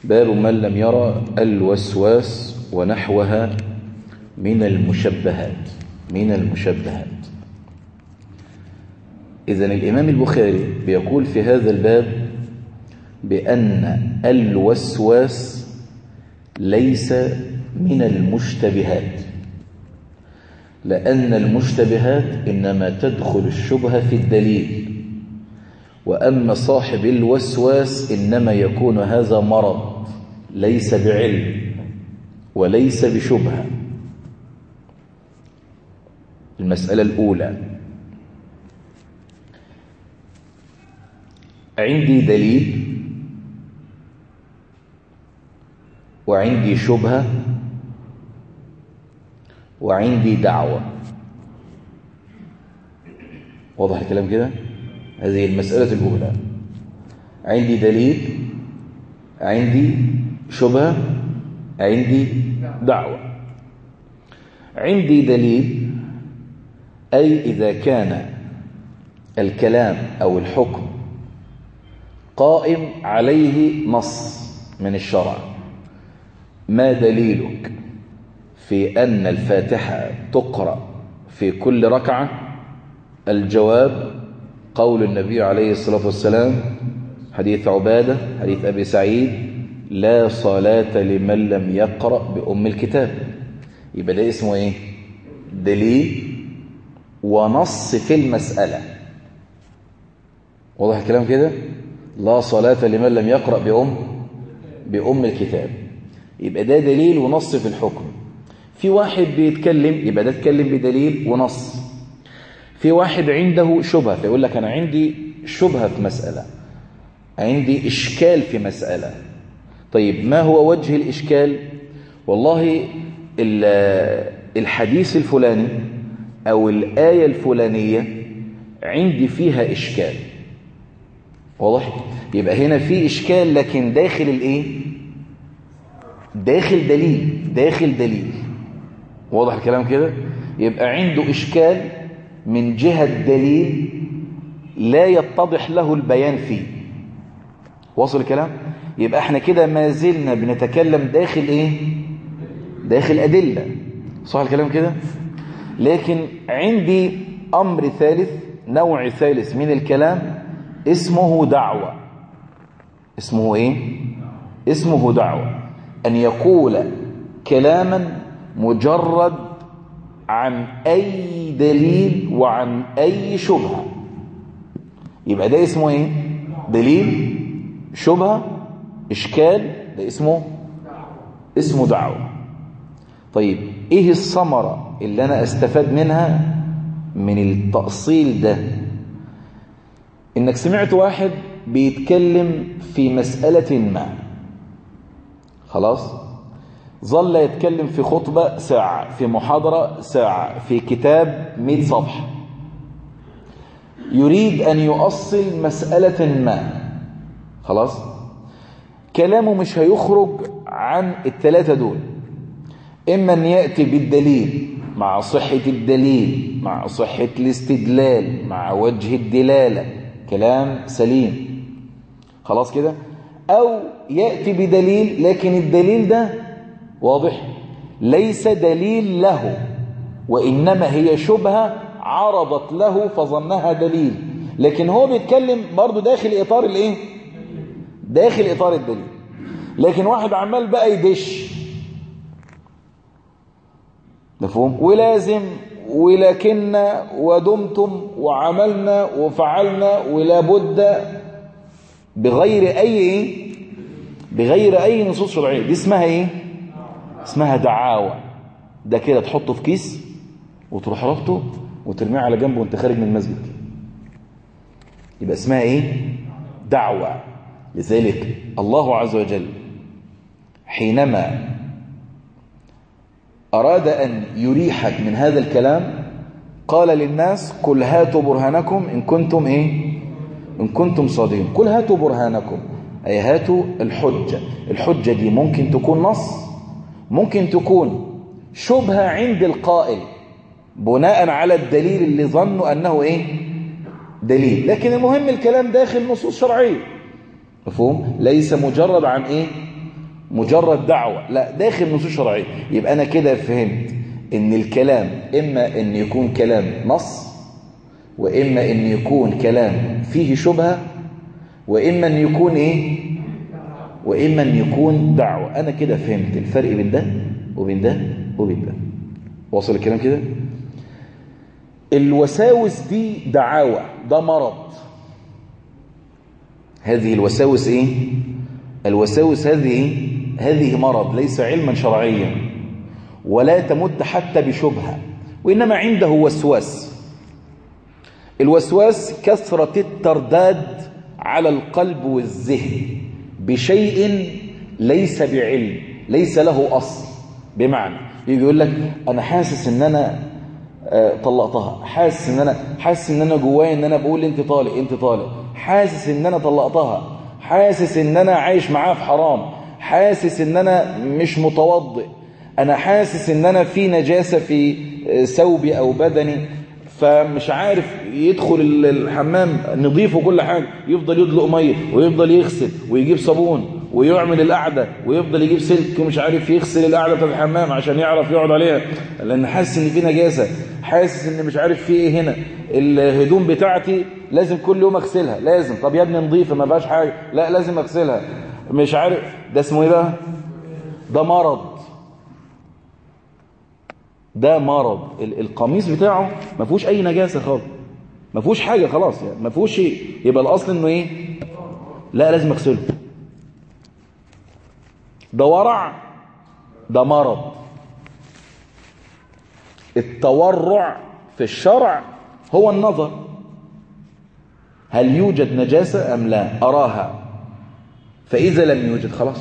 باب من لم يرى الوسواس ونحوها من المشبهات من المشبهات إذن الإمام البخاري بيقول في هذا الباب بأن الوسواس ليس من المشتبهات لأن المشتبهات إنما تدخل الشبهة في الدليل وأما صاحب الوسواس إنما يكون هذا مرض ليس بعلم وليس بشبهة المسألة الأولى عندي دليل وعندي شبهة وعندي دعوة واضح الكلام كده هذه المسألة الأولى عندي دليل عندي شبهة عندي دعوة عندي دليل أي إذا كان الكلام أو الحكم قائم عليه نص من الشرع ما دليلك في أن الفاتحة تقرأ في كل ركعة الجواب قول النبي عليه الصلاة والسلام حديث عبادة حديث أبي سعيد لا صلاة لمن لم يقرأ بأم الكتاب يبقى ده اسمه ايه دليل ونص في المسألة واضح الكلام كده لا صلاة لمن لم يقرأ بأم بأم الكتاب يبقى ده دليل ونص في الحكم في واحد بيتكلم يبقى ده اتكلم بدليل ونص في واحد عنده شبهة فيقول لك أنا عندي شبهة في مسألة عندي إشكال في مسألة طيب ما هو وجه الإشكال والله الحديث الفلاني أو الآية الفلانية عندي فيها إشكال واضح يبقى هنا في إشكال لكن داخل الإيه داخل دليل داخل دليل واضح الكلام كده يبقى عنده إشكال من جهة دليل لا يتضح له البيان فيه واصل الكلام يبقى احنا كده ما زلنا بنتكلم داخل ايه داخل أدلة صح الكلام كده لكن عندي أمر ثالث نوع ثالث من الكلام اسمه دعوة اسمه ايه اسمه دعوة أن يقول كلاما مجرد عن أي دليل وعن أي شبهة يبقى ده اسمه ايه دليل شبهة إشكال ده اسمه اسمه دعوة طيب ايه الثمرة اللي انا استفاد منها من التأصيل ده انك سمعت واحد بيتكلم في مسألة ما خلاص ظل يتكلم في خطبة ساعة في محاضرة ساعة في كتاب 100 صفحة يريد أن يؤصل مسألة ما خلاص كلامه مش هيخرج عن الثلاثة دول إما أن يأتي بالدليل مع صحة الدليل مع صحة الاستدلال مع وجه الدلالة كلام سليم خلاص كده أو يأتي بدليل لكن الدليل ده واضح ليس دليل له وإنما هي شبهة عرضت له فظنها دليل لكن هو بيتكلم برضه داخل إطار الإيه داخل إطار الدليل لكن واحد عمال بقى يدش مفهوم ولازم ولكن ودمتم وعملنا وفعلنا ولا بد بغير أي إيه بغير أي نصوص شرعية دي اسمها إيه اسمها دعاوى ده كده تحطه في كيس وتروح ربطه وترميه على جنبه وانت خارج من المسجد يبقى اسمها ايه دعوة لذلك الله عز وجل حينما أراد أن يريحك من هذا الكلام قال للناس قل هاتوا برهانكم إن كنتم إيه إن كنتم صادقين قل هاتوا برهانكم أي هاتوا الحجة الحجة دي ممكن تكون نص ممكن تكون شبهة عند القائل بناء على الدليل اللي ظنوا أنه إيه دليل لكن المهم الكلام داخل نصوص شرعية مفهوم ليس مجرد عن إيه مجرد دعوة لا داخل نصوص شرعية يبقى أنا كده فهمت إن الكلام إما إن يكون كلام نص وإما إن يكون كلام فيه شبهة وإما أن يكون إيه وإما أن يكون دعوة أنا كده فهمت الفرق بين ده وبين ده وبين ده وصل الكلام كده الوساوس دي دعاوى ده مرض هذه الوساوس ايه الوساوس هذه ايه هذه مرض ليس علما شرعيا ولا تمد حتى بشبهة وإنما عنده وسواس الوسواس كثرة الترداد على القلب والذهن بشيء ليس بعلم ليس له أصل بمعنى يجي يقول لك أنا حاسس إن أنا آه، طلقتها حاسس إن أنا حاسس إن أنا جوايا إن أنا بقول أنت طالق أنت طالق حاسس إن أنا طلقتها حاسس إن أنا عايش معاها في حرام حاسس إن أنا مش متوضئ أنا حاسس إن أنا في نجاسة في آه، ثوبي أو بدني فمش عارف يدخل الحمام نظيف وكل حاجة يفضل يدلق مية ويفضل يغسل ويجيب صابون ويعمل القعدة ويفضل يجيب سلك ومش عارف يغسل القعدة بتاعت الحمام عشان يعرف يقعد عليها لأن حاسس إن في نجاسة حاسس إن مش عارف في إيه هنا الهدوم بتاعتي لازم كل يوم أغسلها لازم طب يا ابني نظيفة ما بقاش حاجة لا لازم أغسلها مش عارف ده اسمه إيه بقى ده مرض ده مرض القميص بتاعه ما فيهوش اي نجاسه خالص ما فيهوش حاجه خلاص يعني ما فيهوش شيء يبقى الاصل انه ايه لا لازم اغسله ده ورع ده مرض التورع في الشرع هو النظر هل يوجد نجاسة أم لا أراها فإذا لم يوجد خلاص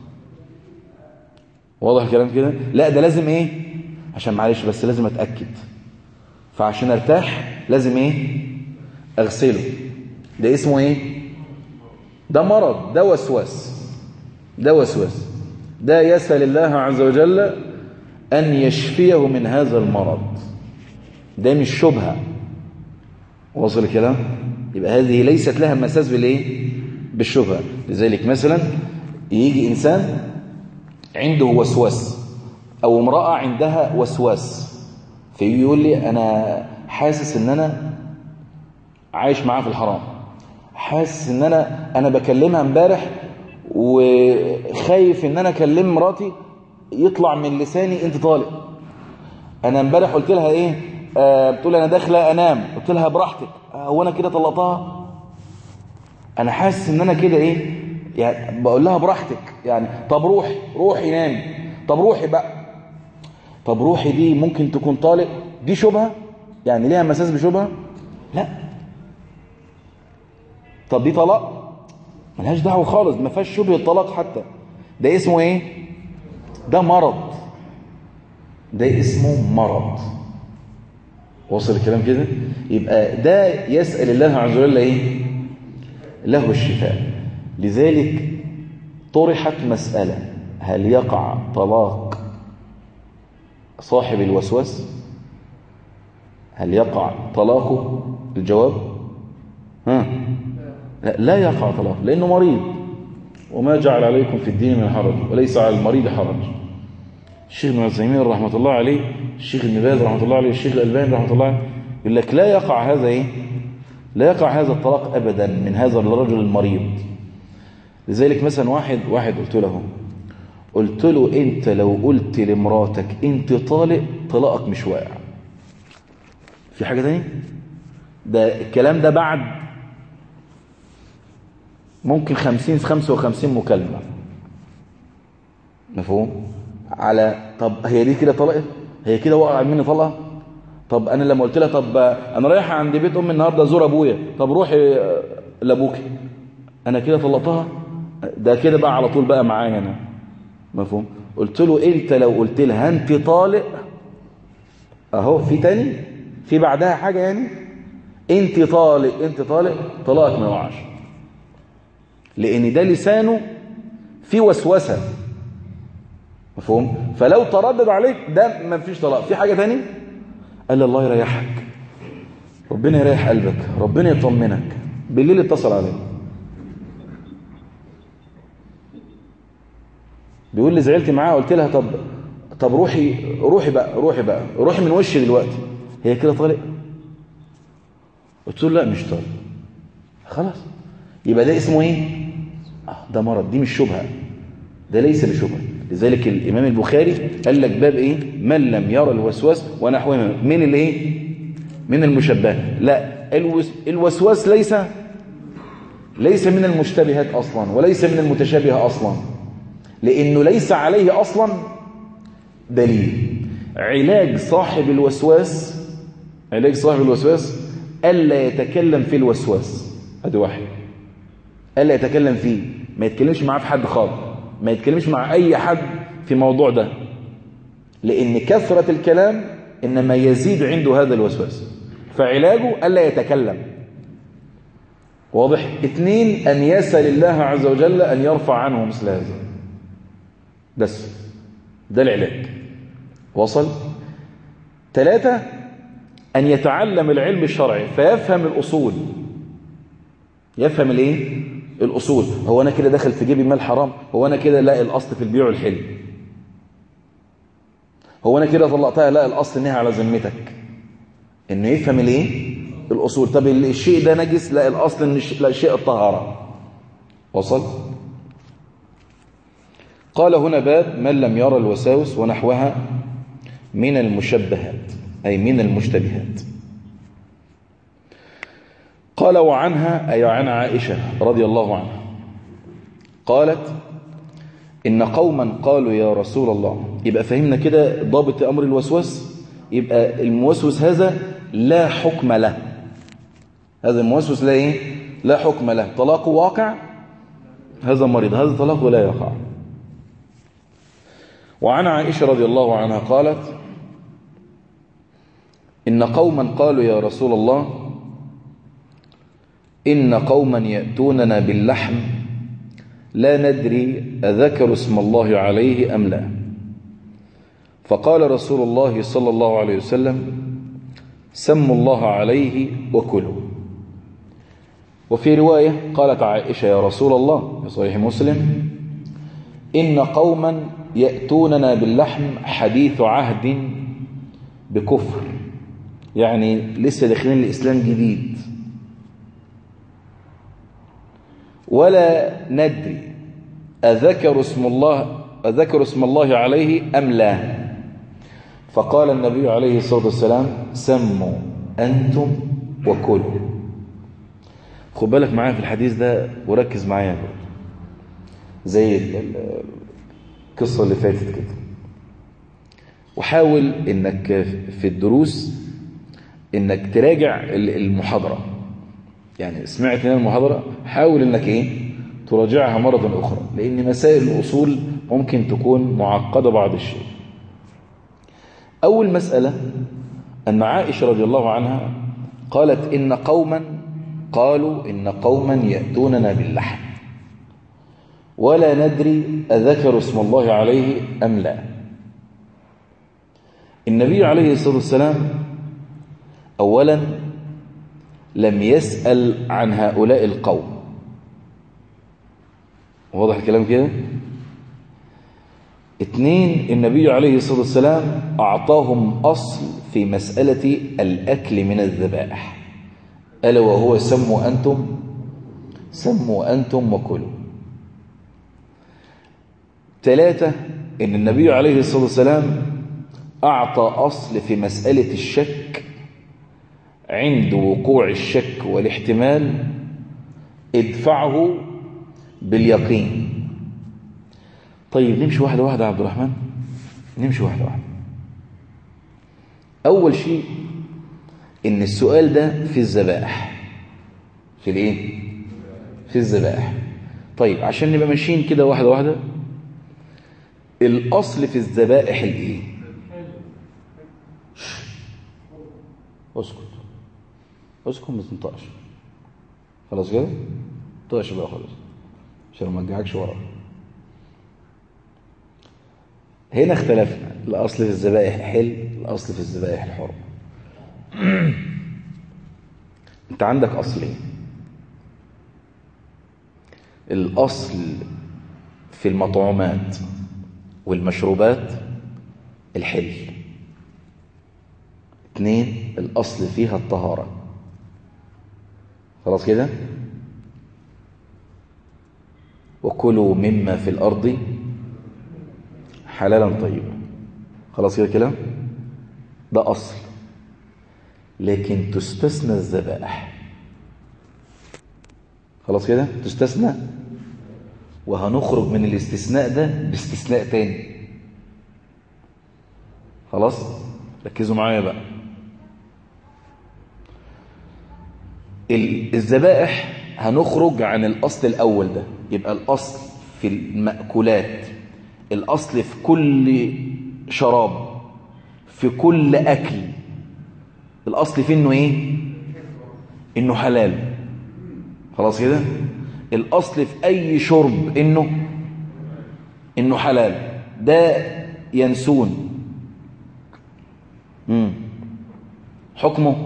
واضح الكلام كده لا ده لازم ايه عشان معلش بس لازم اتأكد فعشان ارتاح لازم ايه اغسله ده اسمه ايه ده مرض ده وسواس ده وسواس ده يسأل الله عز وجل أن يشفيه من هذا المرض ده مش شبهة وصل الكلام يبقى هذه ليست لها مساس بالايه بالشبهة لذلك مثلا يجي إنسان عنده وسواس أو امرأة عندها وسواس فيقول لي أنا حاسس إن أنا عايش معاها في الحرام حاسس إن أنا أنا بكلمها امبارح وخايف إن أنا أكلم مراتي يطلع من لساني أنت طالق أنا امبارح قلت لها إيه آه بتقول أنا داخلة أنام قلت لها براحتك هو أنا كده طلقتها أنا حاسس إن أنا كده إيه يعني بقول لها براحتك يعني طب روحي روحي نامي طب روحي بقى طب روحي دي ممكن تكون طالق دي شبهة يعني ليها مساس بشبهة لا طب دي طلاق ملهاش دعوة خالص ما فيهاش شبه الطلاق حتى ده اسمه ايه ده مرض ده اسمه مرض وصل الكلام كده يبقى ده يسأل الله عز وجل ايه له الشفاء لذلك طرحت مسألة هل يقع طلاق صاحب الوسواس هل يقع طلاقه الجواب ها لا, لا يقع طلاق لأنه مريض وما جعل عليكم في الدين من حرج وليس على المريض حرج الشيخ ابن عثيمين رحمة الله عليه الشيخ ابن باز رحمة الله عليه الشيخ الألباني رحمة الله عليه يقول لك لا يقع هذا ايه لا يقع هذا الطلاق أبدا من هذا الرجل المريض لذلك مثلا واحد واحد قلت له قلت له انت لو قلت لمراتك انت طالق طلاقك مش واقع في حاجة تاني ده الكلام ده بعد ممكن خمسين خمسة وخمسين مكالمة مفهوم على طب هي دي كده طلقت هي كده وقع مني طلقة طب انا لما قلت لها طب انا رايحه عند بيت امي النهارده ازور ابويا طب روحي لابوكي انا كده طلقتها ده كده بقى على طول بقى معايا انا مفهوم قلت له انت لو قلت لها انت طالق اهو في تاني في بعدها حاجة يعني انت طالق انت طالق طلاقك ما يوقعش لان ده لسانه في وسوسة مفهوم فلو تردد عليك ده ما فيش طلاق في حاجة تاني قال الله يريحك ربنا يريح قلبك ربنا يطمنك بالليل اتصل عليه بيقول لي زعلت معاها قلت لها طب طب روحي روحي بقى روحي بقى روحي من وشي دلوقتي هي كده طالق قلت له لا مش طالق خلاص يبقى ده اسمه ايه آه ده مرض دي مش شبهه ده ليس بشبهه لذلك الامام البخاري قال لك باب ايه من لم يرى الوسواس ونحوه من الايه من المشبه لا الوسواس ليس ليس من المشتبهات اصلا وليس من المتشابهه اصلا لانه ليس عليه اصلا دليل علاج صاحب الوسواس علاج صاحب الوسواس ألا يتكلم في الوسواس هذا واحد ألا يتكلم فيه ما يتكلمش معاه في حد خالص ما يتكلمش مع أي حد في الموضوع ده لأن كثرة الكلام إنما يزيد عنده هذا الوسواس فعلاجه ألا يتكلم واضح اثنين أن يسأل الله عز وجل أن يرفع عنه مثل هذا بس ده العلاج وصل ثلاثة أن يتعلم العلم الشرعي فيفهم الأصول يفهم الايه الأصول هو أنا كده داخل في جيبي مال حرام هو أنا كده لا الأصل في البيع والحل هو أنا كده طلقتها لا الأصل إنها على ذمتك إنه يفهم الايه الأصول طب الشيء ده نجس لا الأصل إن لا شيء الطهارة وصل قال هنا باب من لم يرى الوساوس ونحوها من المشبهات أي من المشتبهات قال وعنها أي عن عائشة رضي الله عنها قالت إن قوما قالوا يا رسول الله يبقى فهمنا كده ضابط أمر الوسواس يبقى الموسوس هذا لا حكم له هذا الموسوس لا إيه؟ لا حكم له طلاقه واقع هذا مريض هذا طلاقه لا يقع وعن عائشة رضي الله عنها قالت إن قوما قالوا يا رسول الله إن قوما يأتوننا باللحم لا ندري أذكر اسم الله عليه أم لا فقال رسول الله صلى الله عليه وسلم سموا الله عليه وكلوا وفي رواية قالت عائشة يا رسول الله في صحيح مسلم إن قوما يأتوننا باللحم حديث عهد بكفر يعني لسه داخلين الإسلام جديد ولا ندري أذكر اسم الله أذكر اسم الله عليه أم لا فقال النبي عليه الصلاة والسلام سموا أنتم وكلوا خد بالك معايا في الحديث ده وركز معايا زي القصة اللي فاتت كده وحاول انك في الدروس انك تراجع المحاضرة يعني سمعت هنا المحاضرة حاول انك ايه تراجعها مرة اخرى لان مسائل الاصول ممكن تكون معقدة بعض الشيء اول مسألة ان عائشة رضي الله عنها قالت ان قوما قالوا ان قوما يأتوننا باللحم ولا ندري أذكر اسم الله عليه أم لا النبي عليه الصلاة والسلام أولا لم يسأل عن هؤلاء القوم واضح الكلام كده اثنين النبي عليه الصلاة والسلام أعطاهم أصل في مسألة الأكل من الذبائح ألا وهو سموا أنتم سموا أنتم وكلوا ثلاثة إن النبي عليه الصلاة والسلام أعطى أصل في مسألة الشك عند وقوع الشك والاحتمال ادفعه باليقين طيب نمشي واحدة واحدة يا عبد الرحمن نمشي واحدة واحدة أول شيء إن السؤال ده في الذبائح في الإيه؟ في الذبائح طيب عشان نبقى ماشيين كده واحدة واحدة الأصل في الذبائح الإيه؟ اسكت اسكت ما تنطقش خلاص كده؟ طقش بقى خلاص عشان ما ارجعكش ورا هنا اختلفنا الأصل في الذبائح الحل الأصل في الذبائح الحرم انت عندك أصلين الأصل في المطعومات والمشروبات الحل اثنين الأصل فيها الطهارة خلاص كده وكلوا مما في الأرض حلالا طيبا خلاص كده كلام ده أصل لكن تستثنى الذبائح خلاص كده تستثنى وهنخرج من الاستثناء ده باستثناء تاني خلاص ركزوا معايا بقى الذبائح هنخرج عن الأصل الأول ده يبقى الأصل في المأكولات الأصل في كل شراب في كل أكل الأصل فيه إنه إيه إنه حلال خلاص كده الأصل في أي شرب إنه إنه حلال ده ينسون مم. حكمه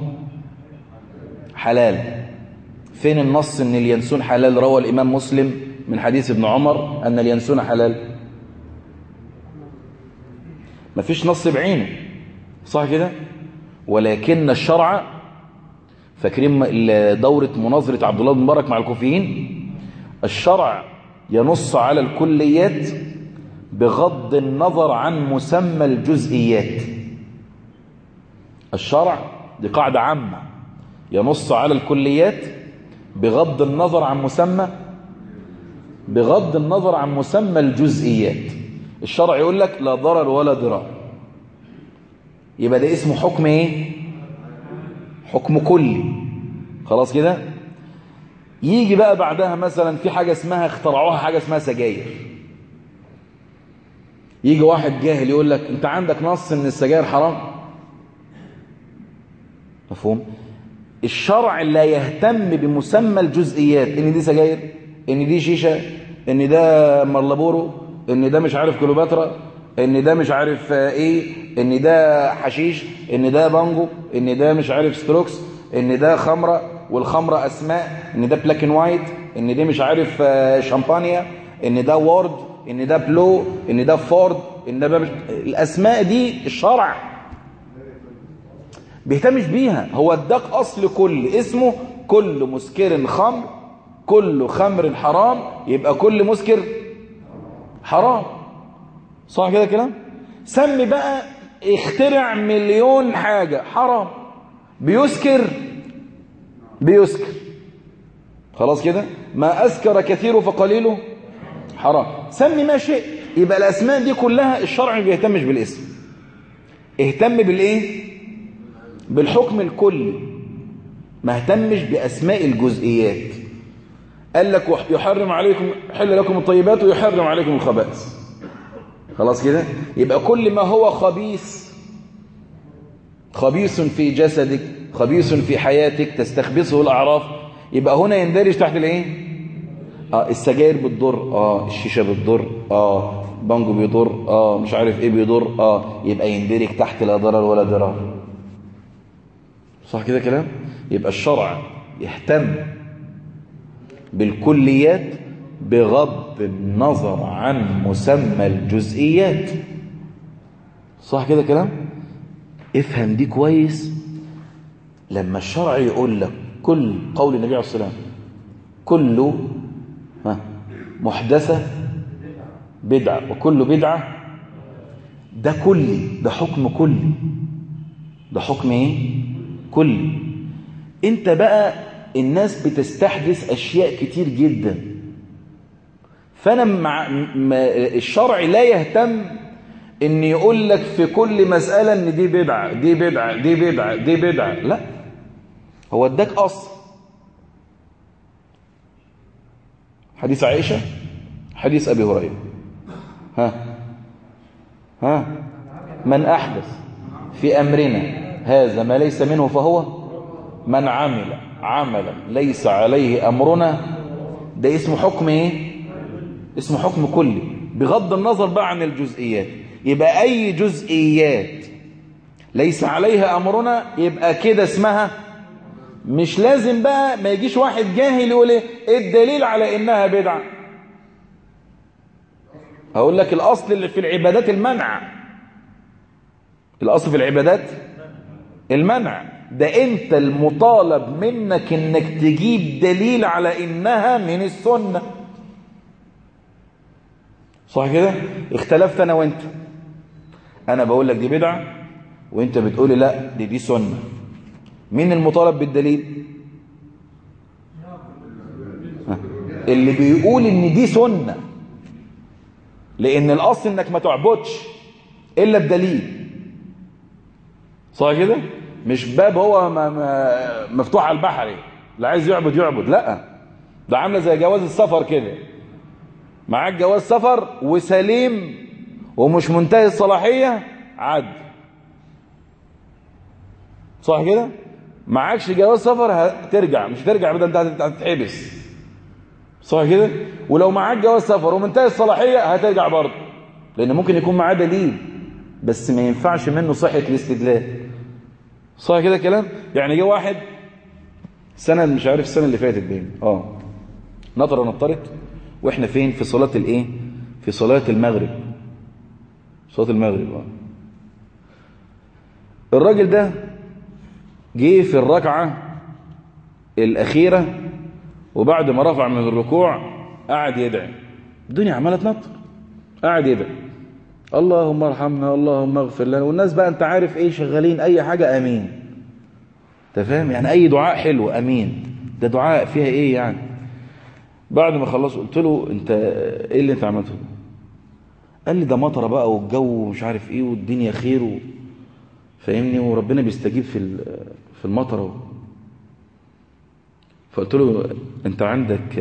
حلال فين النص ان الينسون حلال روى الامام مسلم من حديث ابن عمر ان الينسون حلال مفيش نص بعينه صح كده ولكن الشرع فاكرين دورة مناظرة عبد الله بن مبارك مع الكوفيين الشرع ينص على الكليات بغض النظر عن مسمى الجزئيات الشرع دي قاعدة عامة ينص على الكليات بغض النظر عن مسمى بغض النظر عن مسمى الجزئيات الشرع يقول لك لا ضرر ولا ضرار يبقى ده اسمه حكم ايه حكم كلي خلاص كده يجي بقى بعدها مثلا في حاجة اسمها اخترعوها حاجة اسمها سجاير يجي واحد جاهل يقول لك انت عندك نص ان السجاير حرام مفهوم الشرع لا يهتم بمسمى الجزئيات ان دي سجاير ان دي شيشة ان ده مرلبورو ان ده مش عارف كليوباترا ان ده مش عارف ايه ان ده حشيش ان ده بانجو ان ده مش عارف ستروكس ان ده خمرة والخمرة اسماء ان ده بلاك اند وايت ان ده مش عارف شامبانيا ان ده وورد ان ده بلو ان ده فورد ان ده مش... الاسماء دي الشرع بيهتمش بيها هو اداك اصل كل اسمه كل مسكر خمر كل خمر حرام يبقى كل مسكر حرام صح كده كلام سمي بقى اخترع مليون حاجة حرام بيسكر بيسكر خلاص كده ما أسكر كثير فقليله حرام سمي ما شئت يبقى الأسماء دي كلها الشرع ما بيهتمش بالاسم اهتم بالايه بالحكم الكلي ما اهتمش بأسماء الجزئيات قال لك يحرم عليكم حل لكم الطيبات ويحرم عليكم الخبائث خلاص كده يبقى كل ما هو خبيث خبيث في جسدك خبيث في حياتك تستخبثه الأعراف يبقى هنا يندرج تحت الايه اه السجاير بتضر اه الشيشة بتضر اه بانجو بيضر اه مش عارف ايه بيضر اه يبقى يندرج تحت لا ضرر ولا ضرار صح كده كلام يبقى الشرع يهتم بالكليات بغض النظر عن مسمى الجزئيات صح كده كلام افهم دي كويس لما الشرع يقول لك كل قول النبي عليه الصلاة والسلام كل محدثة بدعة وكل بدعة ده كلي ده حكم كلي ده حكم ايه كلي انت بقى الناس بتستحدث اشياء كتير جدا فانا مع ما الشرع لا يهتم ان يقول لك في كل مسألة ان دي بدعة دي بدعة دي بدعة دي بدعة لا هو اداك اصل حديث عائشة حديث ابي هريرة ها ها من احدث في امرنا هذا ما ليس منه فهو من عمل عملا ليس عليه امرنا ده اسمه حكم ايه اسمه حكم كلي بغض النظر بقى عن الجزئيات يبقى اي جزئيات ليس عليها امرنا يبقى كده اسمها مش لازم بقى ما يجيش واحد جاهل يقول ايه الدليل على انها بدعه هقول لك الأصل اللي في العبادات المنع الأصل في العبادات المنع ده انت المطالب منك انك تجيب دليل على انها من السنة صح كده اختلفت انا وانت انا بقول لك دي بدعة وانت بتقولي لا دي دي سنة مين المطالب بالدليل اللي بيقول ان دي سنة لان الاصل انك ما تعبدش الا بدليل صح كده مش باب هو ما ما مفتوح على البحر اللي عايز يعبد يعبد لا ده عامله زي جواز السفر كده معاك جواز سفر وسليم ومش منتهي الصلاحيه عد صح كده معاكش جواز سفر هترجع مش هترجع بدل انت هتتحبس صح كده ولو معاك جواز سفر ومنتهي الصلاحيه هترجع برضه لان ممكن يكون معاه دليل بس ما ينفعش منه صحه الاستدلال صح كده كلام يعني جه واحد سنه مش عارف السنه اللي فاتت دي اه نطره نطرت واحنا فين في صلاه الايه في صلاه المغرب صلاه المغرب اه الراجل ده جه في الركعه الاخيره وبعد ما رفع من الركوع قعد يدعي الدنيا عماله تنطر قعد يدعي اللهم ارحمنا اللهم اغفر لنا والناس بقى انت عارف ايه شغالين اي حاجة امين انت فاهم يعني اي دعاء حلو امين ده دعاء فيها ايه يعني بعد ما خلص قلت له انت ايه اللي انت عملته قال لي ده مطره بقى والجو مش عارف ايه والدنيا خير و... فاهمني وربنا بيستجيب في في المطره فقلت له انت عندك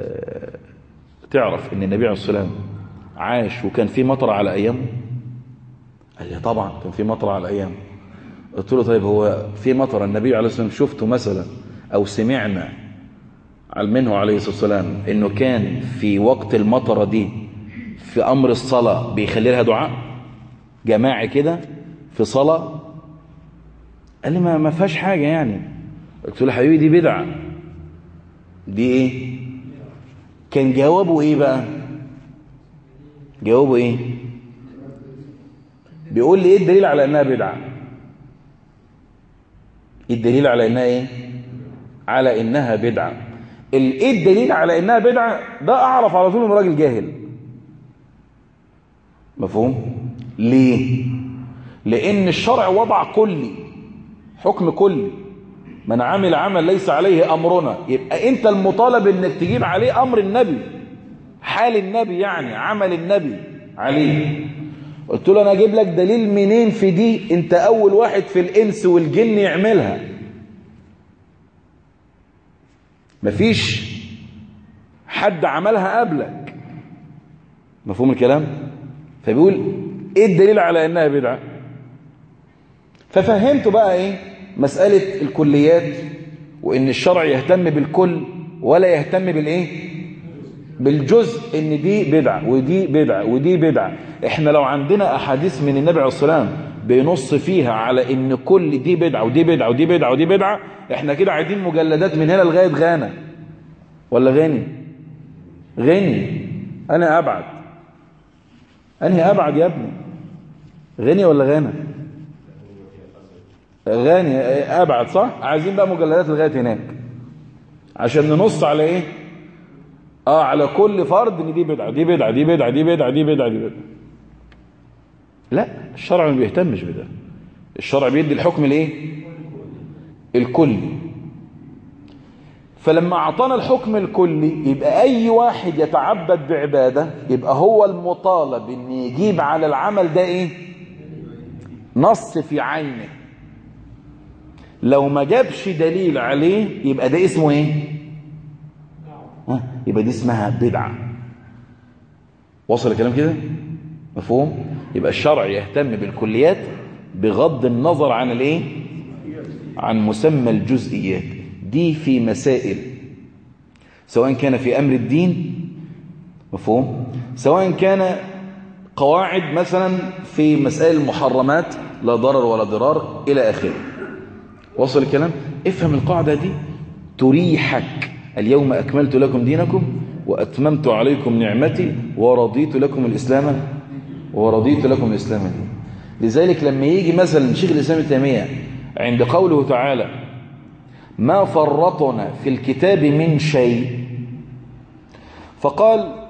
تعرف ان النبي عليه الصلاه والسلام عاش وكان في مطر على ايامه قال لي طبعا كان في مطر على ايامه قلت له طيب هو في مطر النبي عليه الصلاه والسلام شفته مثلا او سمعنا منه عليه الصلاه والسلام انه كان في وقت المطره دي في امر الصلاه بيخلي لها دعاء جماعي كده في صلاه قال لي ما ما فيهاش حاجه يعني قلت له حبيبي دي بدعه دي ايه كان جوابه ايه بقى جوابه ايه بيقول لي ايه الدليل على انها بدعه ايه الدليل على انها ايه على انها بدعه ايه الدليل على انها بدعه ده اعرف على طول انه راجل جاهل مفهوم ليه لان الشرع وضع كلي حكم كلي من عمل عمل ليس عليه امرنا يبقى انت المطالب انك تجيب عليه امر النبي حال النبي يعني عمل النبي عليه قلت له انا اجيب لك دليل منين في دي انت اول واحد في الانس والجن يعملها مفيش حد عملها قبلك مفهوم الكلام فبيقول ايه الدليل على انها بدعه ففهمته بقى ايه مساله الكليات وان الشرع يهتم بالكل ولا يهتم بالايه بالجزء ان دي بدعه ودي بدعه ودي بدعه احنا لو عندنا احاديث من النبي عليه الصلاه والسلام بينص فيها على ان كل دي بدعه ودي بدعه ودي بدعه ودي بدعه احنا كده عايزين مجلدات من هنا لغايه غانا ولا غني غني انا ابعد انهي ابعد يا ابني غني ولا غانا غني ابعد صح عايزين بقى مجلدات لغايه هناك عشان ننص على ايه اه على كل فرد ان دي بدعه دي بدعه دي بدعه دي بدعه دي بدعه دي بدعه لا الشرع ما بيهتمش بده الشرع بيدي الحكم الايه الكلي فلما اعطانا الحكم الكلي يبقى اي واحد يتعبد بعباده يبقى هو المطالب ان يجيب على العمل ده ايه نص في عينه لو ما جابش دليل عليه يبقى ده اسمه ايه يبقى دي اسمها بدعة وصل الكلام كده مفهوم يبقى الشرع يهتم بالكليات بغض النظر عن الايه عن مسمى الجزئيات دي في مسائل سواء كان في امر الدين مفهوم سواء كان قواعد مثلا في مسائل المحرمات لا ضرر ولا ضرار الى اخره وصل الكلام افهم القاعده دي تريحك اليوم أكملت لكم دينكم وأتممت عليكم نعمتي ورضيت لكم الإسلام ورضيت لكم الإسلام دين لذلك لما يجي مثلا شيخ الإسلام التيمية عند قوله تعالى ما فرطنا في الكتاب من شيء فقال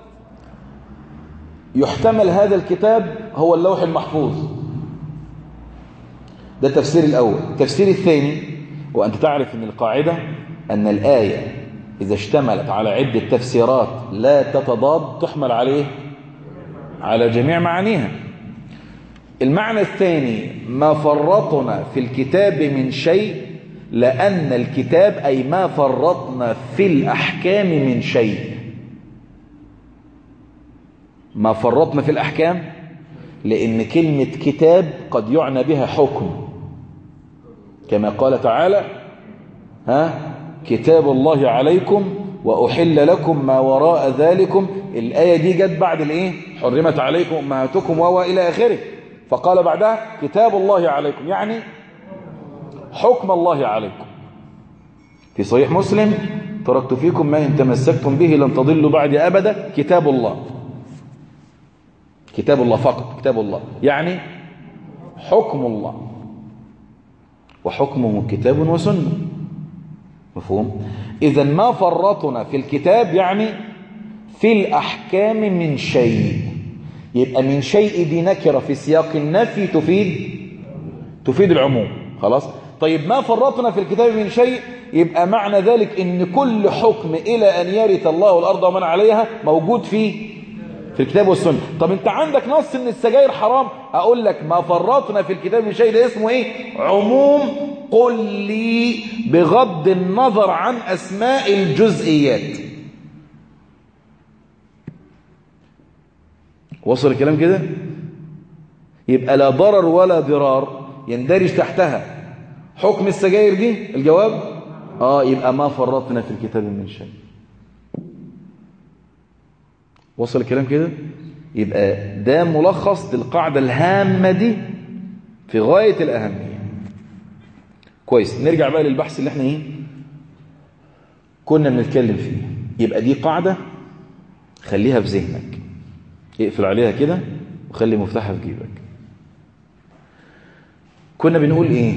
يحتمل هذا الكتاب هو اللوح المحفوظ ده التفسير الأول التفسير الثاني وأنت تعرف أن القاعدة أن الآية إذا اشتملت على عدة تفسيرات لا تتضاد تحمل عليه على جميع معانيها المعنى الثاني ما فرطنا في الكتاب من شيء لأن الكتاب أي ما فرطنا في الأحكام من شيء ما فرطنا في الأحكام لأن كلمة كتاب قد يعنى بها حكم كما قال تعالى ها كتاب الله عليكم وأحل لكم ما وراء ذلكم الآية دي جت بعد الإيه حرمت عليكم أمهاتكم وهو إلى آخره فقال بعدها كتاب الله عليكم يعني حكم الله عليكم في صحيح مسلم تركت فيكم ما إن تمسكتم به لن تضلوا بعد أبدا كتاب الله كتاب الله فقط كتاب الله يعني حكم الله وحكمه كتاب وسنة مفهوم إذا ما فرطنا في الكتاب يعني في الأحكام من شيء يبقى من شيء دي نكرة في سياق النفي تفيد تفيد العموم خلاص طيب ما فرطنا في الكتاب من شيء يبقى معنى ذلك ان كل حكم الى ان يرث الله الارض ومن عليها موجود في في الكتاب والسنه طب انت عندك نص ان السجاير حرام اقول لك ما فرطنا في الكتاب من شيء ده اسمه ايه عموم قل لي بغض النظر عن اسماء الجزئيات وصل الكلام كده يبقى لا ضرر ولا ضرار يندرج تحتها حكم السجاير دي الجواب اه يبقى ما فرطنا في الكتاب من شيء وصل الكلام كده يبقى ده ملخص للقاعدة الهامة دي في غاية الأهمية كويس نرجع بقى للبحث اللي احنا ايه كنا بنتكلم فيه يبقى دي قاعدة خليها في ذهنك اقفل عليها كده وخلي مفتاحها في جيبك كنا بنقول ايه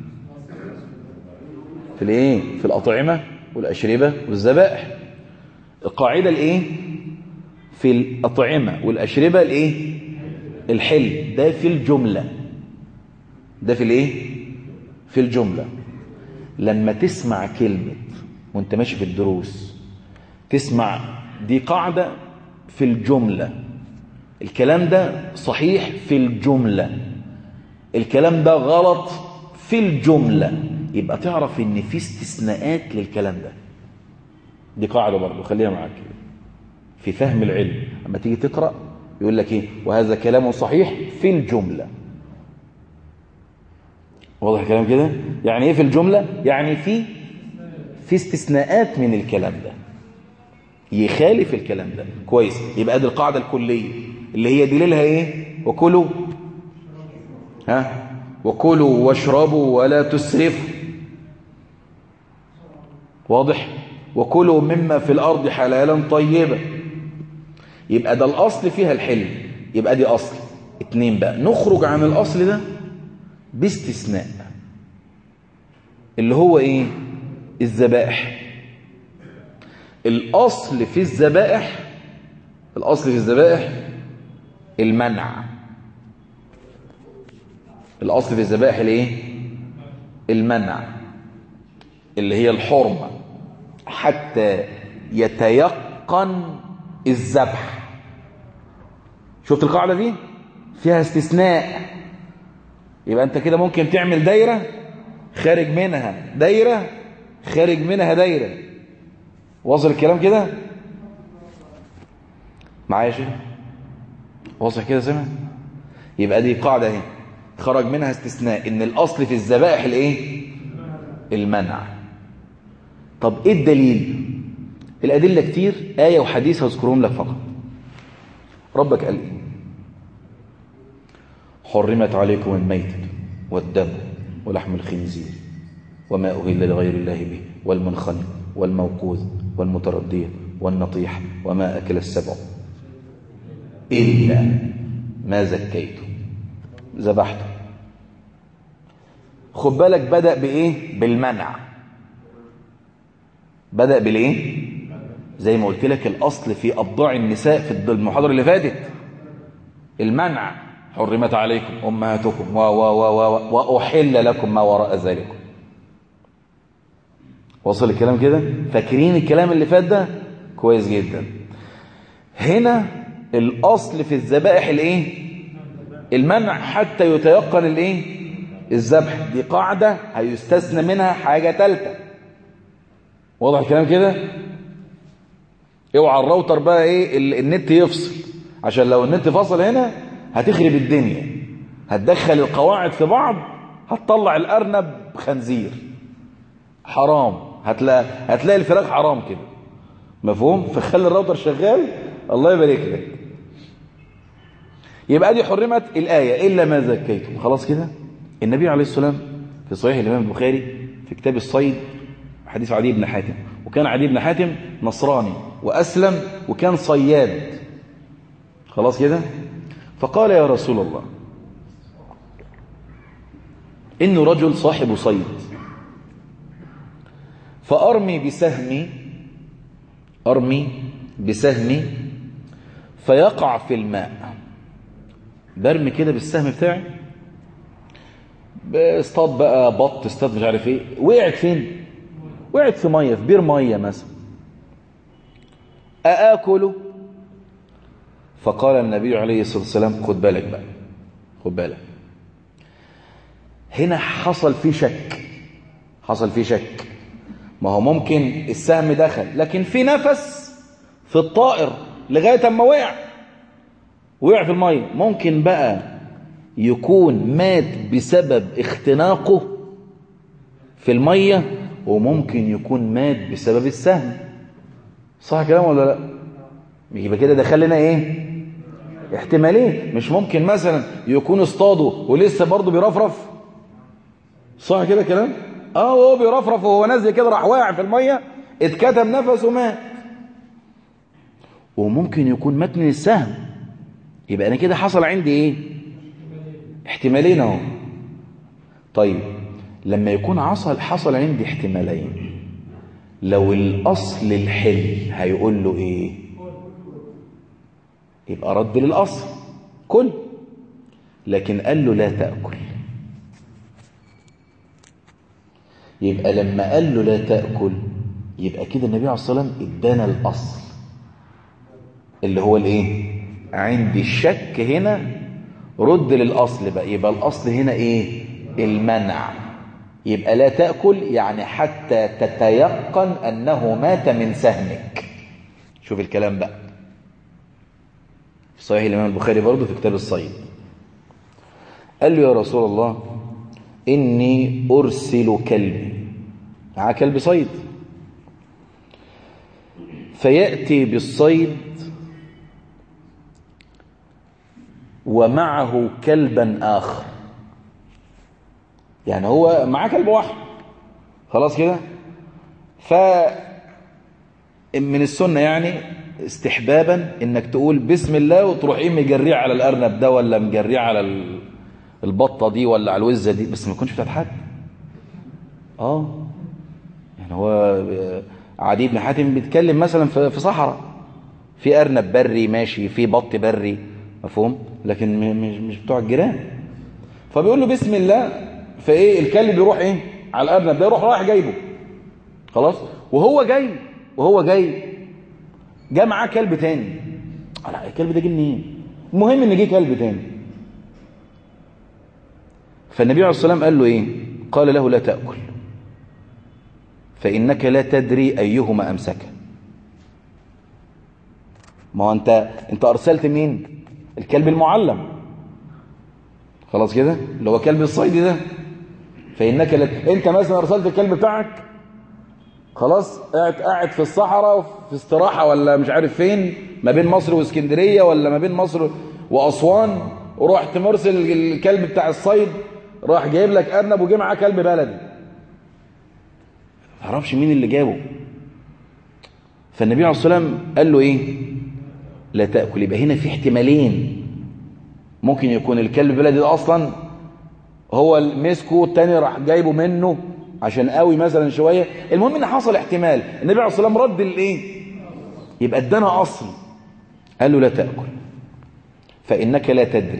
في الايه في الأطعمة والأشربة والذبائح القاعدة الايه في الأطعمة والأشربة الايه الحل ده في الجملة ده في الايه في الجملة لما تسمع كلمة وانت ماشي في الدروس تسمع دي قاعدة في الجملة الكلام ده صحيح في الجملة الكلام ده غلط في الجملة يبقى تعرف ان في استثناءات للكلام ده دي قاعدة برضه خليها معاك في فهم العلم اما تيجي تقرأ يقول لك ايه وهذا كلام صحيح في الجملة واضح الكلام كده يعني ايه في الجملة يعني في في استثناءات من الكلام ده يخالف الكلام ده كويس يبقى دي القاعدة الكلية اللي هي دليلها ايه وكلوا ها وكلوا واشربوا ولا تسرفوا واضح وكلوا مما في الأرض حلالا طيبا يبقى ده الأصل فيها الحلم يبقى دي أصل اتنين بقى نخرج عن الأصل ده باستثناء اللي هو ايه الذبائح الأصل في الذبائح الأصل في الذبائح المنع الأصل في الذبائح الايه المنع اللي هي الحرمة حتى يتيقن الذبح شفت القاعدة دي فيها استثناء يبقى انت كده ممكن تعمل دايرة خارج منها دايرة خارج منها دايرة واصل الكلام كده معايا شيء واضح كده سامع يبقى دي قاعدة اهي خرج منها استثناء ان الاصل في الذبائح الايه المنع طب ايه الدليل الادله كتير ايه وحديث هذكرهم لك فقط ربك قال ايه حرمت عليكم الميتة والدم ولحم الخنزير وما أهل لغير الله به والمنخنق والموقوذ والمتردية والنطيح وما أكل السبع إلا ما زكيته ذبحته خد بالك بدأ بإيه بالمنع بدأ بالإيه زي ما قلت لك الأصل في أبضاع النساء في المحاضرة اللي فاتت المنع حرمت عليكم أمهاتكم و و و و وأحل لكم ما وراء ذلك وصل الكلام كده فاكرين الكلام اللي فات ده كويس جدا هنا الأصل في الذبائح الايه المنع حتى يتيقن الايه الذبح دي قاعدة هيستثنى منها حاجة ثالثه واضح الكلام كده اوعى الراوتر بقى ايه النت يفصل عشان لو النت فصل هنا هتخرب الدنيا هتدخل القواعد في بعض هتطلع الارنب خنزير حرام هتلاقي هتلاقي الفراخ حرام كده مفهوم فخلي الراوتر شغال الله يبارك لك يبقى دي حرمت الآية إلا ما زكيتم خلاص كده النبي عليه السلام في صحيح الإمام البخاري في كتاب الصيد حديث عدي بن حاتم وكان عدي بن حاتم نصراني وأسلم وكان صياد خلاص كده فقال يا رسول الله إنه رجل صاحب صيد فأرمي بسهمي أرمي بسهمي فيقع في الماء برمي كده بالسهم بتاعي اصطاد بقى بط اصطاد مش عارف ايه وقعت فين وقعت في ميه في بير ميه مثلا أآكله فقال النبي عليه الصلاة والسلام خد بالك بقى خد بالك هنا حصل فيه شك حصل فيه شك ما هو ممكن السهم دخل لكن في نفس في الطائر لغاية اما وقع وقع في المية ممكن بقى يكون مات بسبب اختناقه في المية وممكن يكون مات بسبب السهم صح كلام ولا لا يبقى كده دخل لنا ايه احتمالين مش ممكن مثلا يكون اصطاده ولسه برضه بيرفرف صح كده كلام اه وهو بيرفرف وهو نازل كده راح واقع في الميه اتكتم نفسه مات وممكن يكون مات من السهم يبقى انا كده حصل عندي ايه احتمالين اهو طيب لما يكون حصل حصل عندي احتمالين لو الاصل الحل هيقول له ايه يبقى رد للاصل كل لكن قال له لا تاكل يبقى لما قال له لا تاكل يبقى كده النبي عليه الصلاه والسلام ادانا الاصل اللي هو الايه عندي الشك هنا رد للاصل بقى يبقى الاصل هنا ايه المنع يبقى لا تاكل يعني حتى تتيقن انه مات من سهمك شوف الكلام بقى في صحيح الامام البخاري برضه في كتاب الصيد قال له يا رسول الله اني ارسل كلبي معاه كلب صيد فياتي بالصيد ومعه كلبا آخر يعني هو معاه كلب واحد خلاص كده ف من السنة يعني استحبابا انك تقول بسم الله وتروح ايه مجريه على الارنب ده ولا مجريه على البطة دي ولا على الوزة دي بس ما يكونش بتاعت حد اه يعني هو عدي بن حاتم بيتكلم مثلا في صحراء في ارنب بري ماشي في بط بري مفهوم لكن مش مش بتوع الجيران فبيقول له بسم الله فايه الكلب بيروح ايه على الارنب ده يروح رايح جايبه خلاص وهو جاي وهو جاي جه معاه كلب تاني لا الكلب ده جه منين المهم ان جه كلب تاني فالنبي عليه الصلاه والسلام قال له ايه قال له لا تاكل فانك لا تدري ايهما امسك ما هو انت انت ارسلت مين الكلب المعلم خلاص كده اللي هو كلب الصيد ده فإنك لك انت مثلا ارسلت الكلب بتاعك خلاص قاعد قاعد في الصحراء في استراحة ولا مش عارف فين ما بين مصر واسكندرية ولا ما بين مصر وأسوان ورحت مرسل الكلب بتاع الصيد راح جايب لك أرنب وجه معاه كلب بلدي ما تعرفش مين اللي جابه فالنبي عليه الصلاة والسلام قال له إيه لا تأكل يبقى هنا في احتمالين ممكن يكون الكلب البلدي ده أصلا هو مسكه التاني راح جايبه منه عشان قوي مثلا شوية المهم ان حصل احتمال النبي عليه الصلاة والسلام رد الايه يبقى ادانا اصل قال له لا تأكل فإنك لا تدري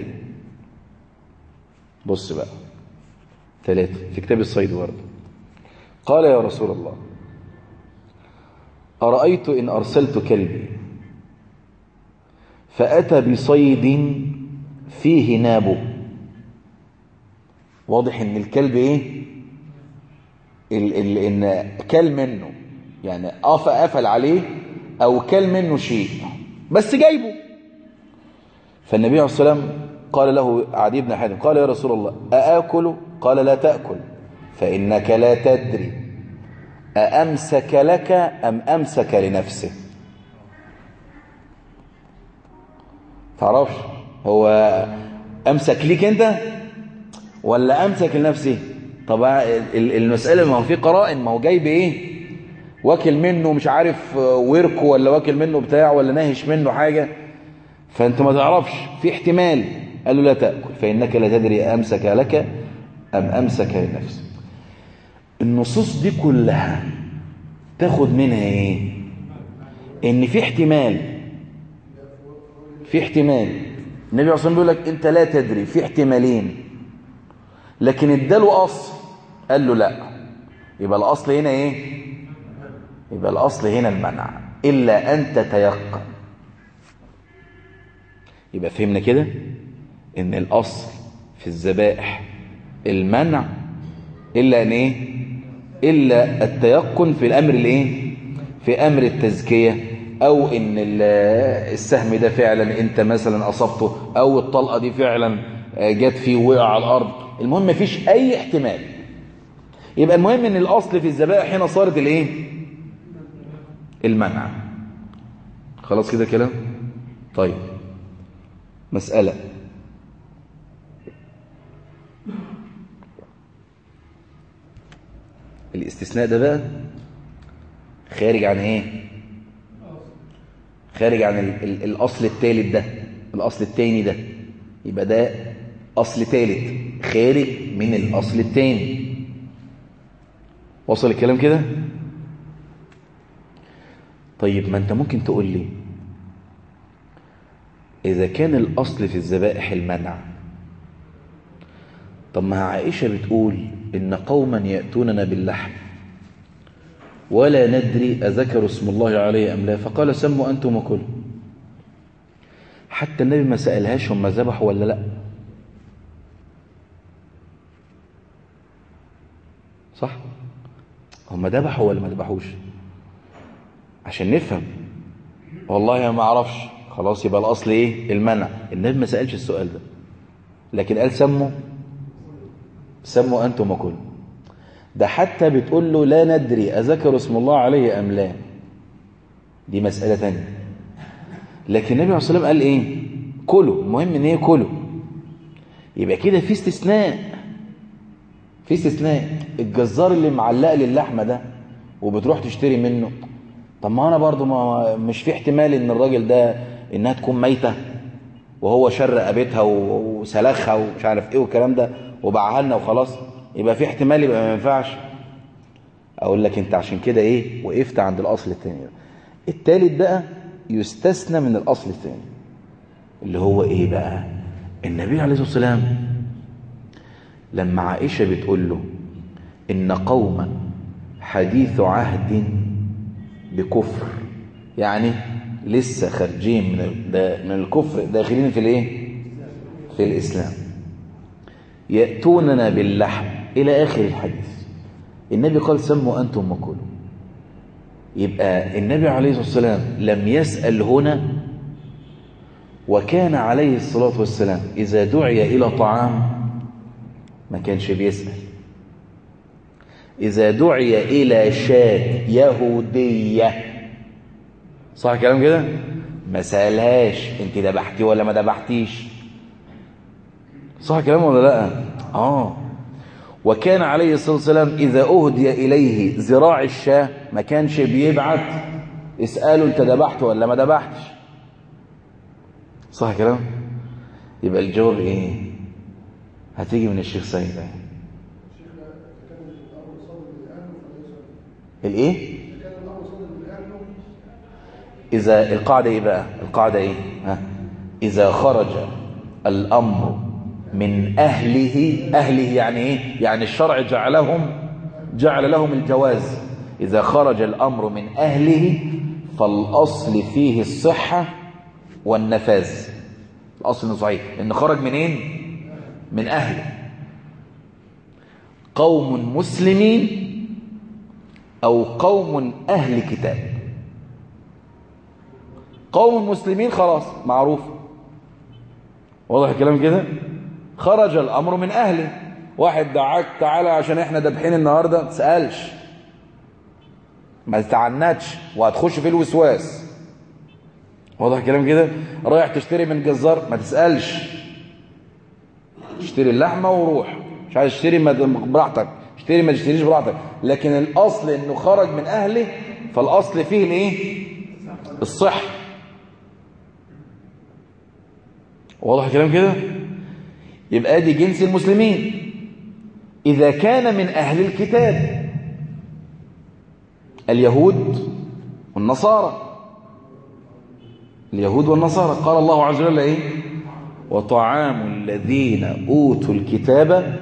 بص بقى ثلاثة في كتاب الصيد ورد قال يا رسول الله أرأيت إن أرسلت كلبي فأتى بصيد فيه نابه واضح ان الكلب ايه ال ال ان كل منه يعني قف قفل عليه او كل منه شيء بس جايبه فالنبي عليه الصلاه والسلام قال له عدي بن حاتم قال يا رسول الله أآكل قال لا تأكل فإنك لا تدري أأمسك لك أم أمسك لنفسه تعرفش هو أمسك ليك أنت ولا أمسك لنفسه طبعا المسألة ما هو في قرائن ما هو جايب إيه واكل منه مش عارف وركه ولا واكل منه بتاع ولا ناهش منه حاجة فأنت ما تعرفش في احتمال قال له لا تأكل فإنك لا تدري أمسك لك أم أمسك لنفسه النصوص دي كلها تاخد منها ايه ان في احتمال في احتمال النبي عليه الصلاه بيقول لك انت لا تدري في احتمالين لكن اداله اصل قال له لا يبقى الاصل هنا ايه يبقى الاصل هنا المنع الا ان تتيقن يبقى فهمنا كده ان الاصل في الذبائح المنع الا ان ايه الا التيقن في الامر الايه في امر التزكيه او ان السهم ده فعلا انت مثلا اصبته او الطلقه دي فعلا جت فيه ووقع على الارض المهم مفيش اي احتمال يبقى المهم ان الاصل في الذبائح هنا صارت الايه المنع خلاص كده كلام طيب مساله الاستثناء ده بقى خارج عن ايه خارج عن ال ال الاصل الثالث ده الاصل الثاني ده يبقى ده اصل ثالث خارج من الاصل الثاني وصل الكلام كده طيب ما انت ممكن تقول لي اذا كان الاصل في الذبائح المنع طب ما عائشه بتقول إن قوما يأتوننا باللحم ولا ندري أذكر اسم الله عليه أم لا فقال سموا أنتم وكل حتى النبي ما سألهاش هم ذبحوا ولا لا صح هم ذبحوا ولا ما ذبحوش عشان نفهم والله ما اعرفش خلاص يبقى الاصل ايه المنع النبي ما سالش السؤال ده لكن قال سموا سموا أنتم وكل ده حتى بتقول له لا ندري أذكر اسم الله عليه أم لا دي مسألة تانية لكن النبي عليه الصلاة والسلام قال إيه كلوا المهم إن إيه كلوا يبقى كده في استثناء في استثناء الجزار اللي معلق لي اللحمة ده وبتروح تشتري منه طب ما أنا برضو ما مش في احتمال إن الراجل ده إنها تكون ميتة وهو شر رقبتها وسلخها ومش عارف إيه والكلام ده وباعها لنا وخلاص يبقى في احتمال يبقى ما ينفعش اقول لك انت عشان كده ايه وقفت عند الاصل الثاني الثالث بقى يستثنى من الاصل الثاني اللي هو ايه بقى النبي عليه الصلاه والسلام لما عائشه بتقول له ان قوما حديث عهد بكفر يعني لسه خارجين من من الكفر داخلين في الايه في الاسلام يأتوننا باللحم إلى آخر الحديث النبي قال سموا أنتم وكلوا يبقى النبي عليه الصلاة والسلام لم يسأل هنا وكان عليه الصلاة والسلام إذا دعي إلى طعام ما كانش بيسأل إذا دعي إلى شاة يهودية صح كلام كده ما سألهاش انت ذبحتي ولا ما ذبحتيش صح كلام ولا لا اه وكان عليه الصلاة والسلام إذا أهدي إليه ذراع الشاة ما كانش بيبعت اسأله انت ذبحت ولا ما ذبحتش صح كلام يبقى الجواب ايه هتيجي من الشيخ سيد ايه الايه اذا القاعده ايه بقى القاعده ايه ها اذا خرج الامر من اهله اهله يعني ايه يعني الشرع جعلهم جعل لهم الجواز اذا خرج الامر من اهله فالاصل فيه الصحه والنفاذ الاصل انه صحيح ان خرج منين من اهله قوم مسلمين أو قوم أهل كتاب قوم مسلمين خلاص معروف واضح الكلام كده خرج الأمر من أهله واحد دعاك تعالى عشان احنا دبحين النهاردة ما تسألش ما تتعنتش وهتخش في الوسواس واضح الكلام كده رايح تشتري من جزار ما تسألش اشتري اللحمة وروح مش عايز تشتري براحتك اشتري ما تشتريش براحتك لكن الاصل انه خرج من اهله فالاصل فيه الايه الصحه واضح الكلام كده يبقى دي جنس المسلمين اذا كان من اهل الكتاب اليهود والنصارى اليهود والنصارى قال الله عز وجل ايه وطعام الذين اوتوا الكتاب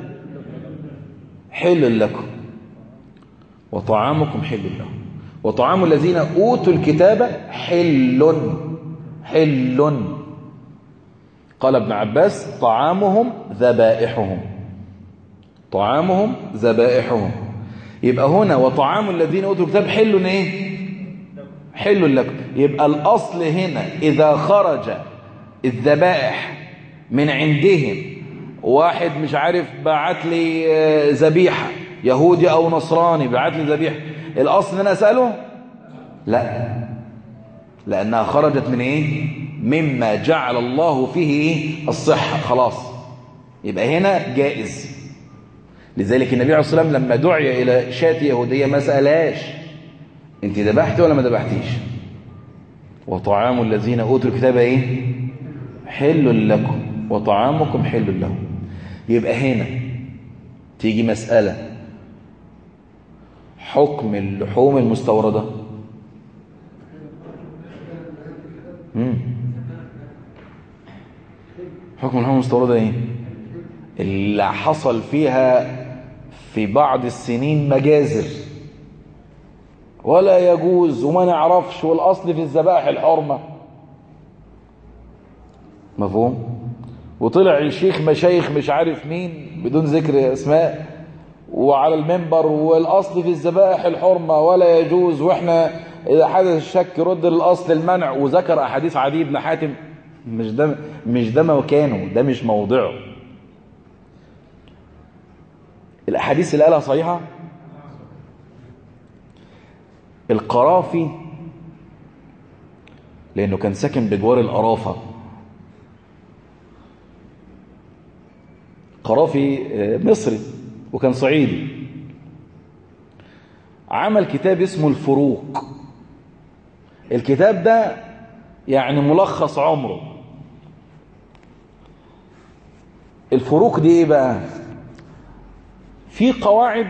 حل لكم وطعامكم حل لهم وطعام الذين أوتوا الكتاب حل حل قال ابن عباس طعامهم ذبائحهم طعامهم ذبائحهم يبقى هنا وطعام الذين أوتوا الكتاب حل ايه حل لكم يبقى الأصل هنا إذا خرج الذبائح من عندهم واحد مش عارف بعت لي ذبيحه يهودي او نصراني بعت لي ذبيحه الاصل ان انا اساله لا لانها خرجت من ايه مما جعل الله فيه ايه الصحه خلاص يبقى هنا جائز لذلك النبي عليه الصلاه والسلام لما دعي الى شاة يهوديه ما سالهاش انت ذبحت ولا ما ذبحتيش وطعام الذين اوتوا الكتاب ايه حل لكم وطعامكم حل لهم يبقى هنا تيجي مسألة حكم اللحوم المستوردة مم. حكم اللحوم المستوردة ايه اللي حصل فيها في بعض السنين مجازر ولا يجوز وما نعرفش والأصل في الذبائح الحرمة مفهوم وطلع الشيخ مشايخ مش عارف مين بدون ذكر اسماء وعلى المنبر والاصل في الذبائح الحرمه ولا يجوز واحنا اذا حدث الشك رد للاصل المنع وذكر احاديث عدي بن حاتم مش ده مش ده مكانه ده مش موضعه الاحاديث اللي قالها صحيحه القرافي لانه كان ساكن بجوار القرافه قرافي مصري وكان صعيدي عمل كتاب اسمه الفروق الكتاب ده يعني ملخص عمره الفروق دي ايه بقى في قواعد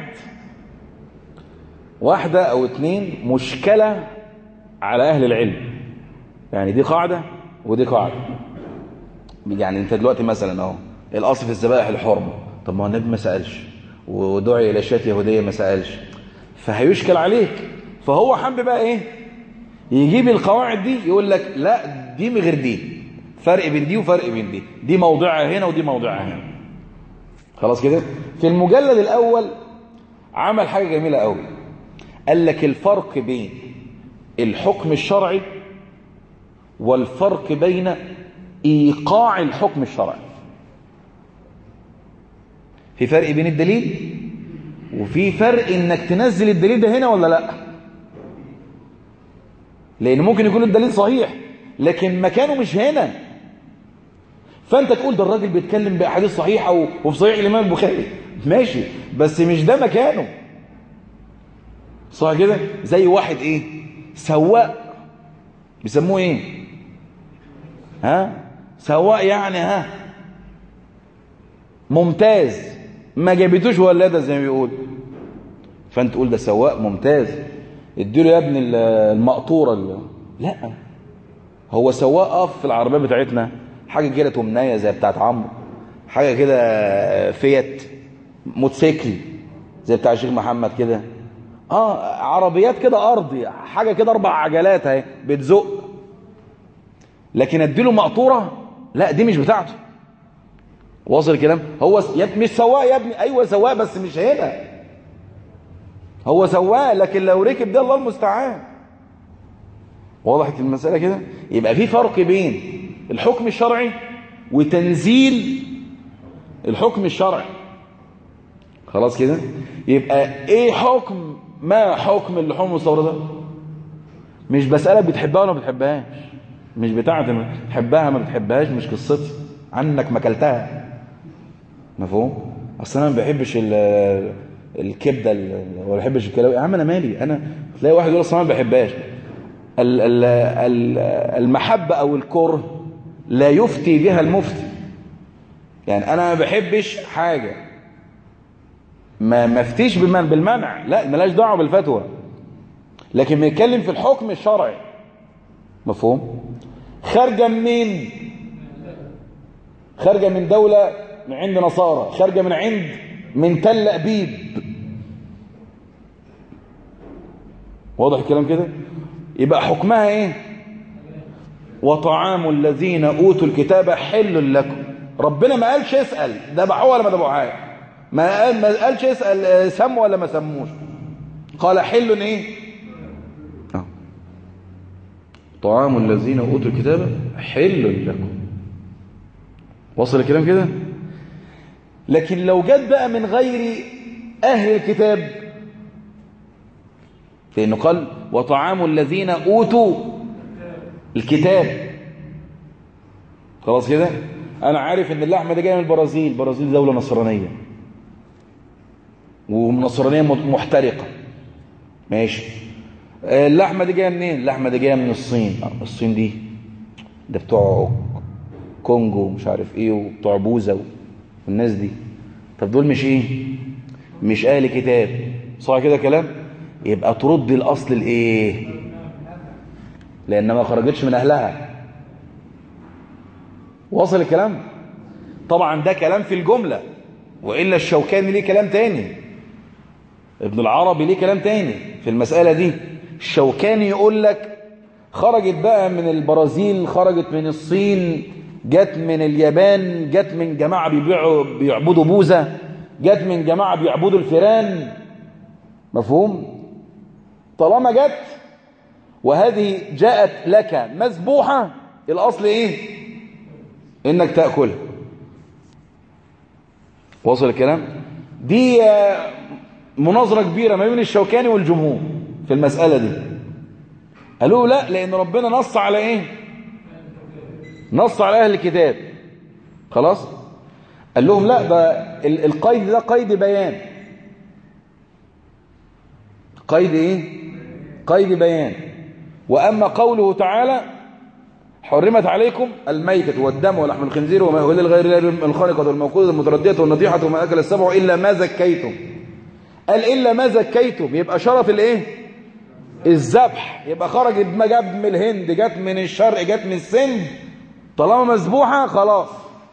واحدة او اتنين مشكلة على اهل العلم يعني دي قاعدة ودي قاعدة يعني انت دلوقتي مثلا اهو الاصل في الذبائح الحرمه طب ما هو النبي ما سالش ودعي الى شات يهوديه ما سالش فهيشكل عليك فهو حب بقى ايه يجيب القواعد دي يقول لك لا دي من غير دي فرق بين دي وفرق بين دي دي موضعها هنا ودي موضعها هنا خلاص كده في المجلد الاول عمل حاجه جميله قوي قال لك الفرق بين الحكم الشرعي والفرق بين ايقاع الحكم الشرعي في فرق بين الدليل وفي فرق انك تنزل الدليل ده هنا ولا لا لان ممكن يكون الدليل صحيح لكن مكانه مش هنا فانت تقول ده الراجل بيتكلم باحاديث صحيحه وفي صحيح الامام البخاري ماشي بس مش ده مكانه صح كده زي واحد ايه سواق بيسموه ايه ها سواء يعني ها ممتاز ما جابتوش ولاده زي ما بيقول فانت تقول ده سواق ممتاز اديله يا ابني المقطوره اللي. لا هو سواق اقف في العربيه بتاعتنا حاجه كده تمنيه زي بتاعت عمرو حاجه كده فيات موتوسيكل زي بتاع الشيخ محمد كده اه عربيات كده ارضي حاجه كده اربع عجلات اهي بتزق لكن اديله مقطوره لا دي مش بتاعته واصل الكلام هو مش سواق يا ابني ايوه سواق بس مش هنا هو سواق لكن لو ركب ده الله المستعان وضحت المسألة كده يبقى في فرق بين الحكم الشرعي وتنزيل الحكم الشرعي خلاص كده يبقى ايه حكم ما حكم اللحوم المستوردة مش بسألك بتحبها ولا ما بتحبهاش مش بتاعتي بتحبها ما بتحبهاش مش قصتي عنك ما اكلتها مفهوم اصل انا ما بحبش الكبده ولا بحبش الكلاوي يا عم انا مالي انا تلاقي واحد يقول اصل انا ما بحبهاش المحبه او الكره لا يفتي بها المفتي يعني انا ما بحبش حاجه ما مفتيش بالمنع بالمنع لا ملاش دعوه بالفتوى لكن بنتكلم في الحكم الشرعي مفهوم خارجه منين خارجه من دوله من عند نصارى خارجه من عند من تل أبيب واضح الكلام كده يبقى حكمها ايه وطعام الذين اوتوا الكتاب حل لكم ربنا ما قالش اسال ذبحوه ولا ما ذبحوهاش ما قال ما قالش اسال سموا ولا ما سموش قال حل ايه آه. طعام الذين اوتوا الكتاب حل لكم وصل الكلام كده لكن لو جت بقى من غير أهل الكتاب لأنه قال وطعام الذين أوتوا الكتاب خلاص كده أنا عارف إن اللحمة دي جاية من البرازيل البرازيل دولة نصرانية ونصرانية محترقة ماشي اللحمة دي جاية منين اللحمة دي جاية من الصين الصين دي ده بتوع كونجو مش عارف ايه وبتوع بوزة والناس دي طب دول مش ايه مش اهل كتاب صح كده كلام يبقى ترد الاصل الايه لان ما خرجتش من اهلها وصل الكلام طبعا ده كلام في الجملة وإلا الشوكاني ليه كلام تاني ابن العربي ليه كلام تاني في المسألة دي الشوكاني يقول لك خرجت بقى من البرازيل خرجت من الصين جت من اليابان جت من جماعة بيبيعوا بيعبدوا بوزة جت من جماعة بيعبدوا الفيران مفهوم طالما جت وهذه جاءت لك مذبوحة الأصل إيه إنك تأكلها وصل الكلام دي مناظرة كبيرة ما بين الشوكاني والجمهور في المسألة دي قالوا لا لأن ربنا نص على إيه نص على أهل الكتاب خلاص قال لهم لا ده القيد ده قيد بيان قيد ايه قيد بيان واما قوله تعالى حرمت عليكم الميتة والدم ولحم الخنزير وما أهل لغير الله الخانقة والموقوذة المتردية والنطيحة وما أكل السبع إلا ما زكيتم قال إلا ما زكيتم يبقى شرف الإيه الذبح يبقى خرجت ما جاب من الهند جت من الشرق جت من السند طالما مذبوحة خلاص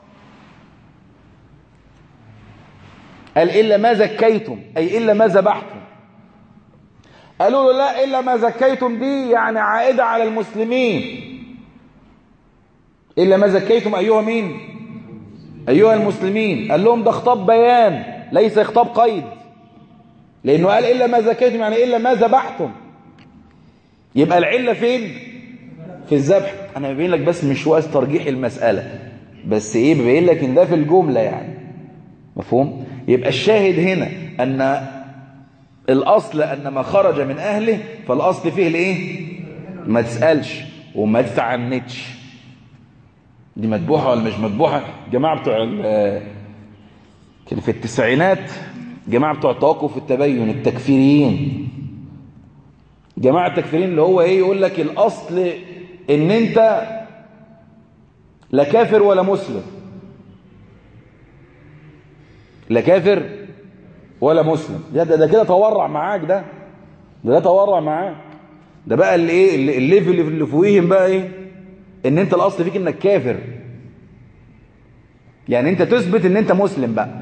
قال إلا ما زكيتم أي إلا ما ذبحتم قالوا له لا إلا ما زكيتم دي يعني عائدة على المسلمين إلا ما زكيتم أيها مين أيها المسلمين قال لهم ده خطاب بيان ليس خطاب قيد لأنه قال إلا ما زكيتم يعني إلا ما ذبحتم يبقى العلة فين في الذبح أنا ببين لك بس مش وقت ترجيح المسألة بس إيه ببين لك إن ده في الجملة يعني مفهوم يبقى الشاهد هنا أن الأصل أن ما خرج من أهله فالأصل فيه الإيه ما تسألش وما تتعنتش دي مذبوحة ولا مش مذبوحة جماعة بتوع كان في التسعينات جماعة بتوع التوقف التبين التكفيريين جماعة التكفيريين اللي هو ايه يقول لك الأصل ان انت لا كافر ولا مسلم لا كافر ولا مسلم ده ده, ده كده تورع معاك ده ده ده تورع معاك ده بقى اللي ايه الليفل اللي فوقيهم بقى ايه ان انت الاصل فيك انك كافر يعني انت تثبت ان انت مسلم بقى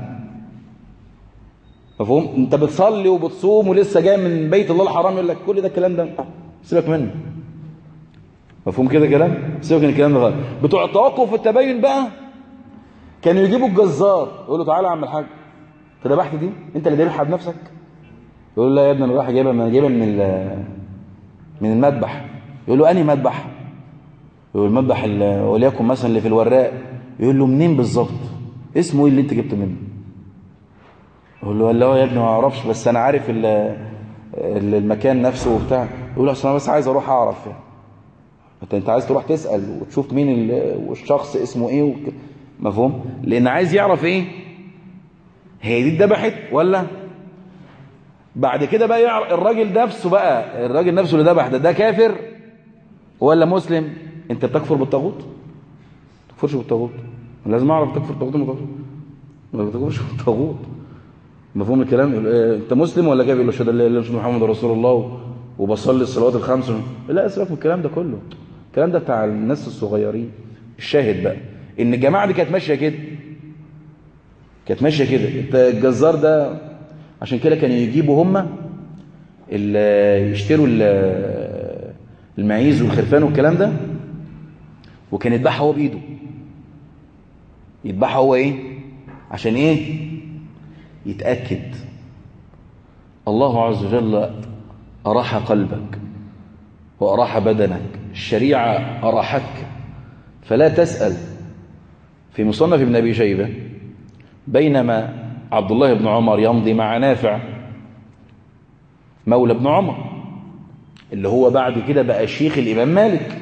مفهوم انت بتصلي وبتصوم ولسه جاي من بيت الله الحرام يقول لك كل ده الكلام ده سيبك منه مفهوم كده كلام سيبك من الكلام ده غلط بتوع التوقف والتبين بقى كانوا يجيبوا الجزار يقول له تعالى يا عم الحاج انت ذبحت دي انت اللي ذبحها بنفسك يقول له لا يا ابني انا رايح جايبها من جايبها من من المذبح يقول له انهي مذبح يقول المذبح وليكن مثلا اللي في الوراق يقول له منين بالظبط اسمه ايه اللي انت جبته منه يقول له لا يا ابني ما اعرفش بس انا عارف المكان نفسه وبتاع يقول له اصل انا بس عايز اروح اعرف يعني انت انت عايز تروح تسال وتشوف مين والشخص اسمه ايه وك... مفهوم لان عايز يعرف ايه هي دي اتذبحت ولا بعد كده بقى يعرف الراجل نفسه بقى الراجل نفسه اللي ذبح ده ده كافر ولا مسلم انت بتكفر بالطاغوت ما تكفرش بالطاغوت لازم اعرف تكفر بالطاغوت ولا ما بتكفرش بالطاغوت مفهوم الكلام انت مسلم ولا كافر يقول اشهد ان لا اله الا الله محمد رسول الله وبصلي الصلوات الخمس لا اسرف من الكلام ده كله الكلام ده بتاع الناس الصغيرين الشاهد بقى ان الجماعه دي كانت ماشيه كده كانت ماشيه كده انت الجزار ده عشان كده كانوا يجيبوا هم يشتروا المعيز والخرفان والكلام ده وكان يذبحها هو بايده يذبحها هو ايه عشان ايه يتاكد الله عز وجل اراح قلبك واراح بدنك الشريعه اراحك فلا تسال في مصنف ابن ابي شيبه بينما عبد الله بن عمر يمضي مع نافع مولى ابن عمر اللي هو بعد كده بقى شيخ الإمام مالك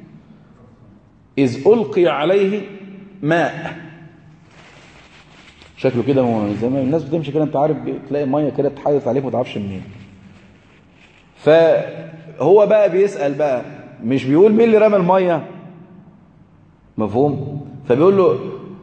إذ ألقي عليه ماء شكله كده زي ما الناس بتمشي كده انت عارف تلاقي ميه كده بتحدث عليك ما تعرفش منين فهو بقى بيسأل بقى مش بيقول مين اللي رمى الميه مفهوم فبيقول له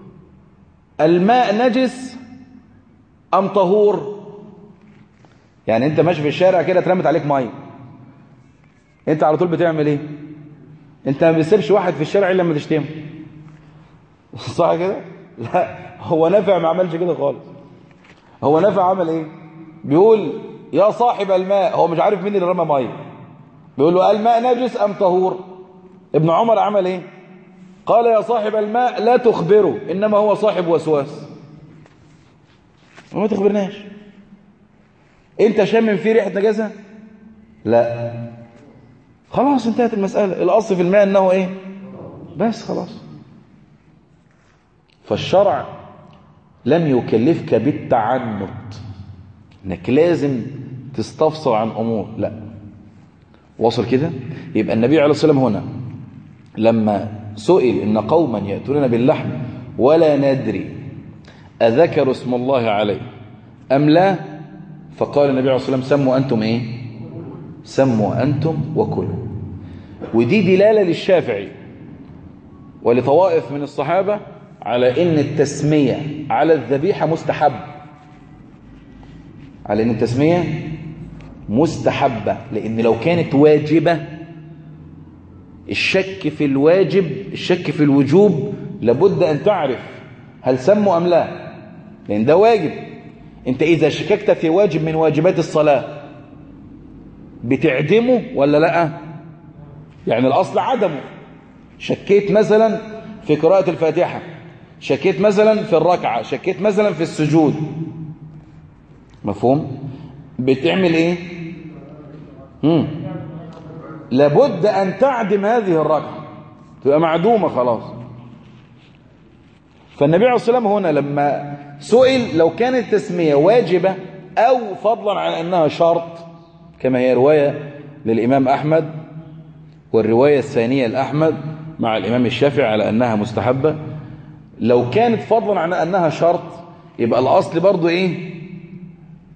الماء نجس أم طهور يعني انت ماشي في الشارع كده اترمت عليك ميه انت على طول بتعمل ايه انت ما بتسيبش واحد في الشارع الا لما تشتمه صح كده لا هو نافع ما عملش كده خالص هو نافع عمل ايه بيقول يا صاحب الماء هو مش عارف مين اللي رمى ميه بيقول له الماء نجس ام طهور ابن عمر عمل ايه قال يا صاحب الماء لا تخبره انما هو صاحب وسواس وما تخبرناش انت شامم فيه ريحه نجاسه لا خلاص انتهت المساله الاصل في الماء انه ايه بس خلاص فالشرع لم يكلفك بالتعنت انك لازم تستفسر عن امور لا وصل كده يبقى النبي عليه الصلاه والسلام هنا لما سئل ان قوما ياتون باللحم ولا ندري أذكروا اسم الله عليه أم لا فقال النبي عليه الصلاة والسلام سموا أنتم إيه سموا أنتم وكلوا ودي دلالة للشافعي ولطوائف من الصحابة على إن التسمية على الذبيحة مستحب على إن التسمية مستحبة لأن لو كانت واجبة الشك في الواجب الشك في الوجوب لابد أن تعرف هل سموا أم لا لأن ده واجب أنت إذا شككت في واجب من واجبات الصلاة بتعدمه ولا لا يعني الأصل عدمه شكيت مثلا في قراءة الفاتحة شكيت مثلا في الركعة شكيت مثلا في السجود مفهوم بتعمل ايه مم. لابد ان تعدم هذه الركعة تبقى معدومة خلاص فالنبي عليه الصلاة والسلام هنا لما سئل لو كانت التسمية واجبة أو فضلا عن أنها شرط كما هي رواية للإمام أحمد والرواية الثانية لأحمد مع الإمام الشافعي على أنها مستحبة لو كانت فضلا عن أنها شرط يبقى الأصل برضو إيه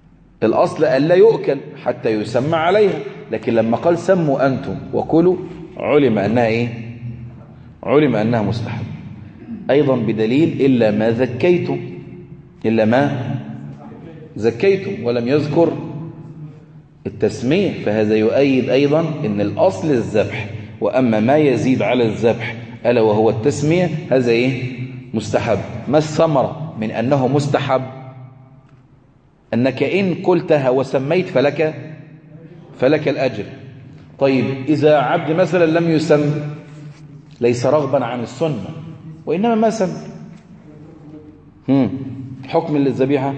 الأصل ألا يؤكل حتى يسمى عليها لكن لما قال سموا أنتم وكلوا علم أنها إيه علم أنها مستحب أيضا بدليل إلا ما ذكيتم إلا ما زكيتم ولم يذكر التسمية فهذا يؤيد أيضا أن الأصل الذبح وأما ما يزيد على الذبح ألا وهو التسمية هذا إيه مستحب ما الثمرة من أنه مستحب أنك إن قلتها وسميت فلك فلك الأجر طيب إذا عبد مثلا لم يسم ليس رغبا عن السنة وإنما ما سم هم. حكم للذبيحة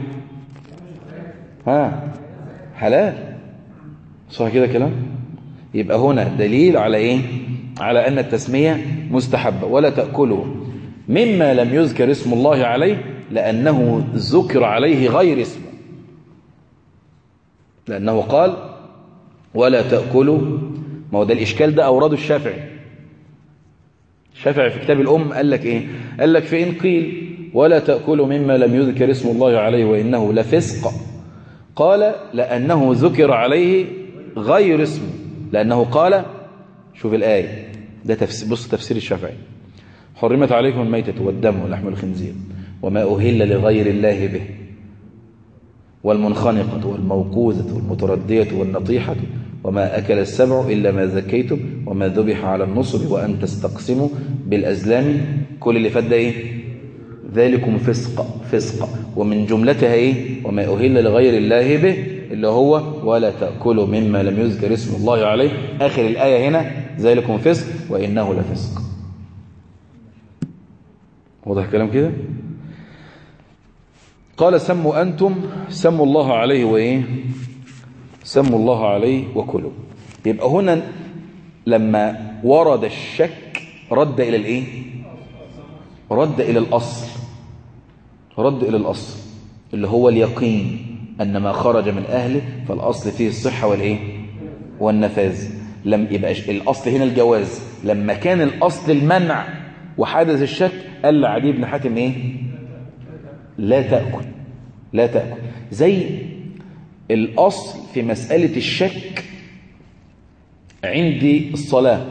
ها حلال صح كده كلام يبقى هنا دليل على ايه على ان التسمية مستحبة ولا تأكلوا مما لم يذكر اسم الله عليه لأنه ذكر عليه غير اسمه لأنه قال ولا تأكلوا ما هو ده الإشكال ده أورده الشافعي الشافعي في كتاب الأم قال لك إيه قال لك فإن قيل ولا تأكلوا مما لم يذكر اسم الله عليه وإنه لفسق قال لأنه ذكر عليه غير اسمه لأنه قال شوف الآية ده تفسير بص تفسير الشافعي حرمت عليكم الميتة والدم ولحم الخنزير وما أهل لغير الله به والمنخنقة والموقوذة والمتردية والنطيحة وما أكل السبع إلا ما زكيتم وما ذبح على النصب وأن تستقسموا بالأزلام كل اللي فات ده إيه ذلكم فسق فسق ومن جملتها إيه وما أهل لغير الله به اللي هو ولا تأكلوا مما لم يذكر اسم الله عليه آخر الآية هنا ذلكم فسق وإنه لفسق واضح الكلام كده قال سموا أنتم سموا الله عليه وإيه سموا الله عليه وكلوا يبقى هنا لما ورد الشك رد إلى الإيه رد إلى الأصل رد إلى الأصل اللي هو اليقين أن ما خرج من أهله فالأصل فيه الصحة والإيه والنفاذ لم يبقى الأصل هنا الجواز لما كان الأصل المنع وحدث الشك قال لعدي بن حاتم إيه لا تأكل لا تأكل زي الأصل في مسألة الشك عندي الصلاة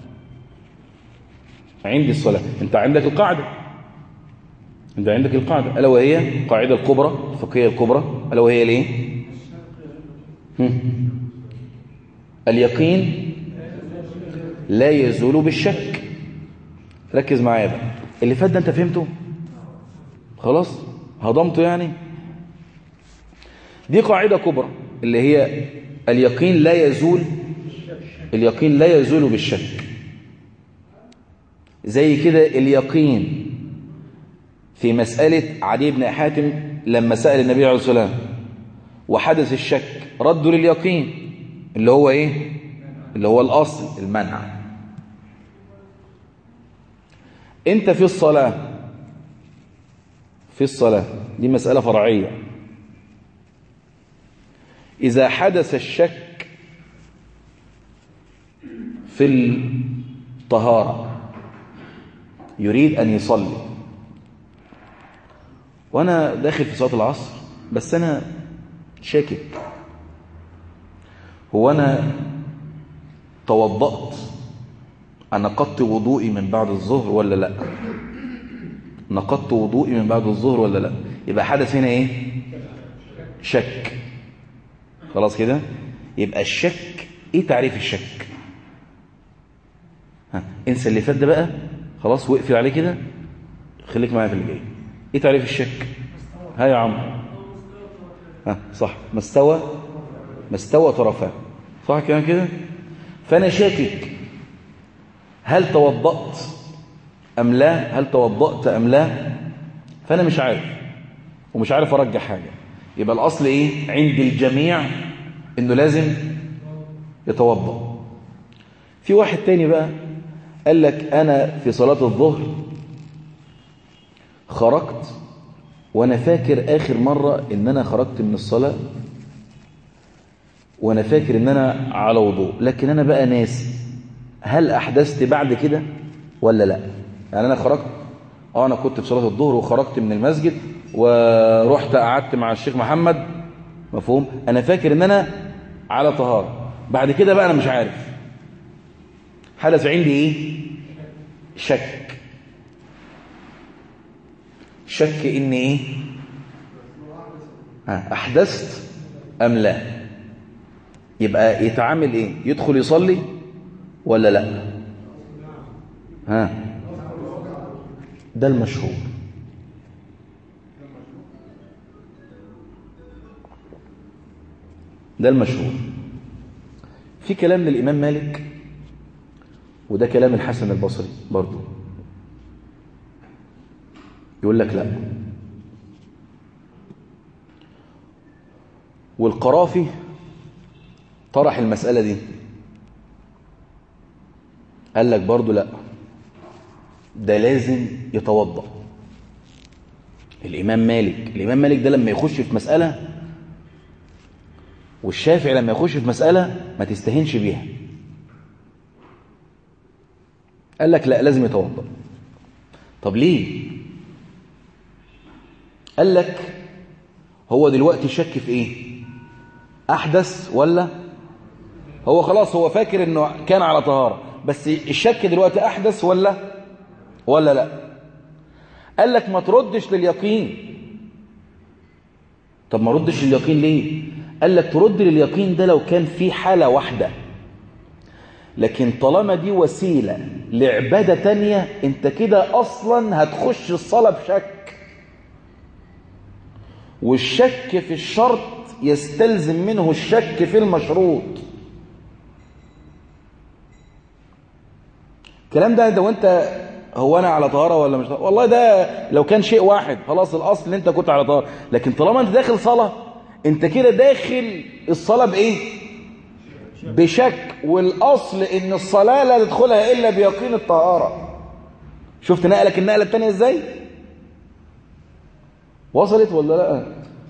عندي الصلاة انت عندك القاعدة انت عندك القاعدة ألا وهي القاعدة الكبرى الفقهية الكبرى ألا وهي ليه اليقين لا يزول بالشك ركز معايا بقى اللي فات ده انت فهمته خلاص هضمته يعني دي قاعدة كبرى اللي هي اليقين لا يزول اليقين لا يزول بالشك زي كده اليقين في مسألة عدي بن حاتم لما سأل النبي عليه الصلاة والسلام وحدث الشك ردوا لليقين اللي هو ايه اللي هو الأصل المنع انت في الصلاة في الصلاة دي مسألة فرعية إذا حدث الشك في الطهارة يريد أن يصلي وأنا داخل في صلاة العصر بس أنا شاكك هو أنا توضأت نقضت وضوئي من بعد الظهر ولا لا نقضت وضوئي من بعد الظهر ولا لا يبقى حدث هنا ايه شك خلاص كده يبقى الشك ايه تعريف الشك ها انسى اللي فات ده بقى خلاص واقفل عليه كده خليك معايا في اللي جاي ايه تعريف الشك ها يا عمرو ها صح ما استوى ما استوى طرفاه صح كده كده فانا شاكك هل توضأت أم لا هل توضأت أم لا فأنا مش عارف ومش عارف أرجح حاجة يبقى الأصل إيه عند الجميع إنه لازم يتوضأ في واحد تاني بقى قال لك أنا في صلاة الظهر خرجت وأنا فاكر آخر مرة إن أنا خرجت من الصلاة وأنا فاكر إن أنا على وضوء لكن أنا بقى ناسي هل أحدثت بعد كده ولا لا يعني أنا خرجت اه أنا كنت في صلاة الظهر وخرجت من المسجد ورحت قعدت مع الشيخ محمد مفهوم أنا فاكر إن أنا على طهارة بعد كده بقى أنا مش عارف حدث عندي ايه شك شك ان ايه ها احدثت ام لا يبقى يتعامل ايه يدخل يصلي ولا لا ها ده المشهور ده المشهور في كلام للإمام مالك وده كلام الحسن البصري برضو يقول لك لا والقرافي طرح المسألة دي قال لك برضو لا ده لازم يتوضأ الإمام مالك الإمام مالك ده لما يخش في مسألة والشافعي لما يخش في مسألة ما تستهنش بيها قال لك لا لازم يتوضأ طب ليه قال لك هو دلوقتي شك في ايه احدث ولا هو خلاص هو فاكر انه كان على طهارة بس الشك دلوقتي احدث ولا ولا لا قال لك ما تردش لليقين طب ما ردش لليقين ليه قال لك ترد لليقين ده لو كان في حالة واحدة لكن طالما دي وسيلة لعبادة تانية انت كده اصلا هتخش الصلاة بشك والشك في الشرط يستلزم منه الشك في المشروط الكلام ده ده وانت هو انا على طهاره ولا مش طهارة؟ والله ده لو كان شيء واحد خلاص الاصل ان انت كنت على طهاره لكن طالما انت داخل صلاه انت كده داخل الصلاه بايه بشك والاصل ان الصلاه لا تدخلها الا بيقين الطهاره شفت نقلك النقله الثانيه ازاي وصلت ولا لا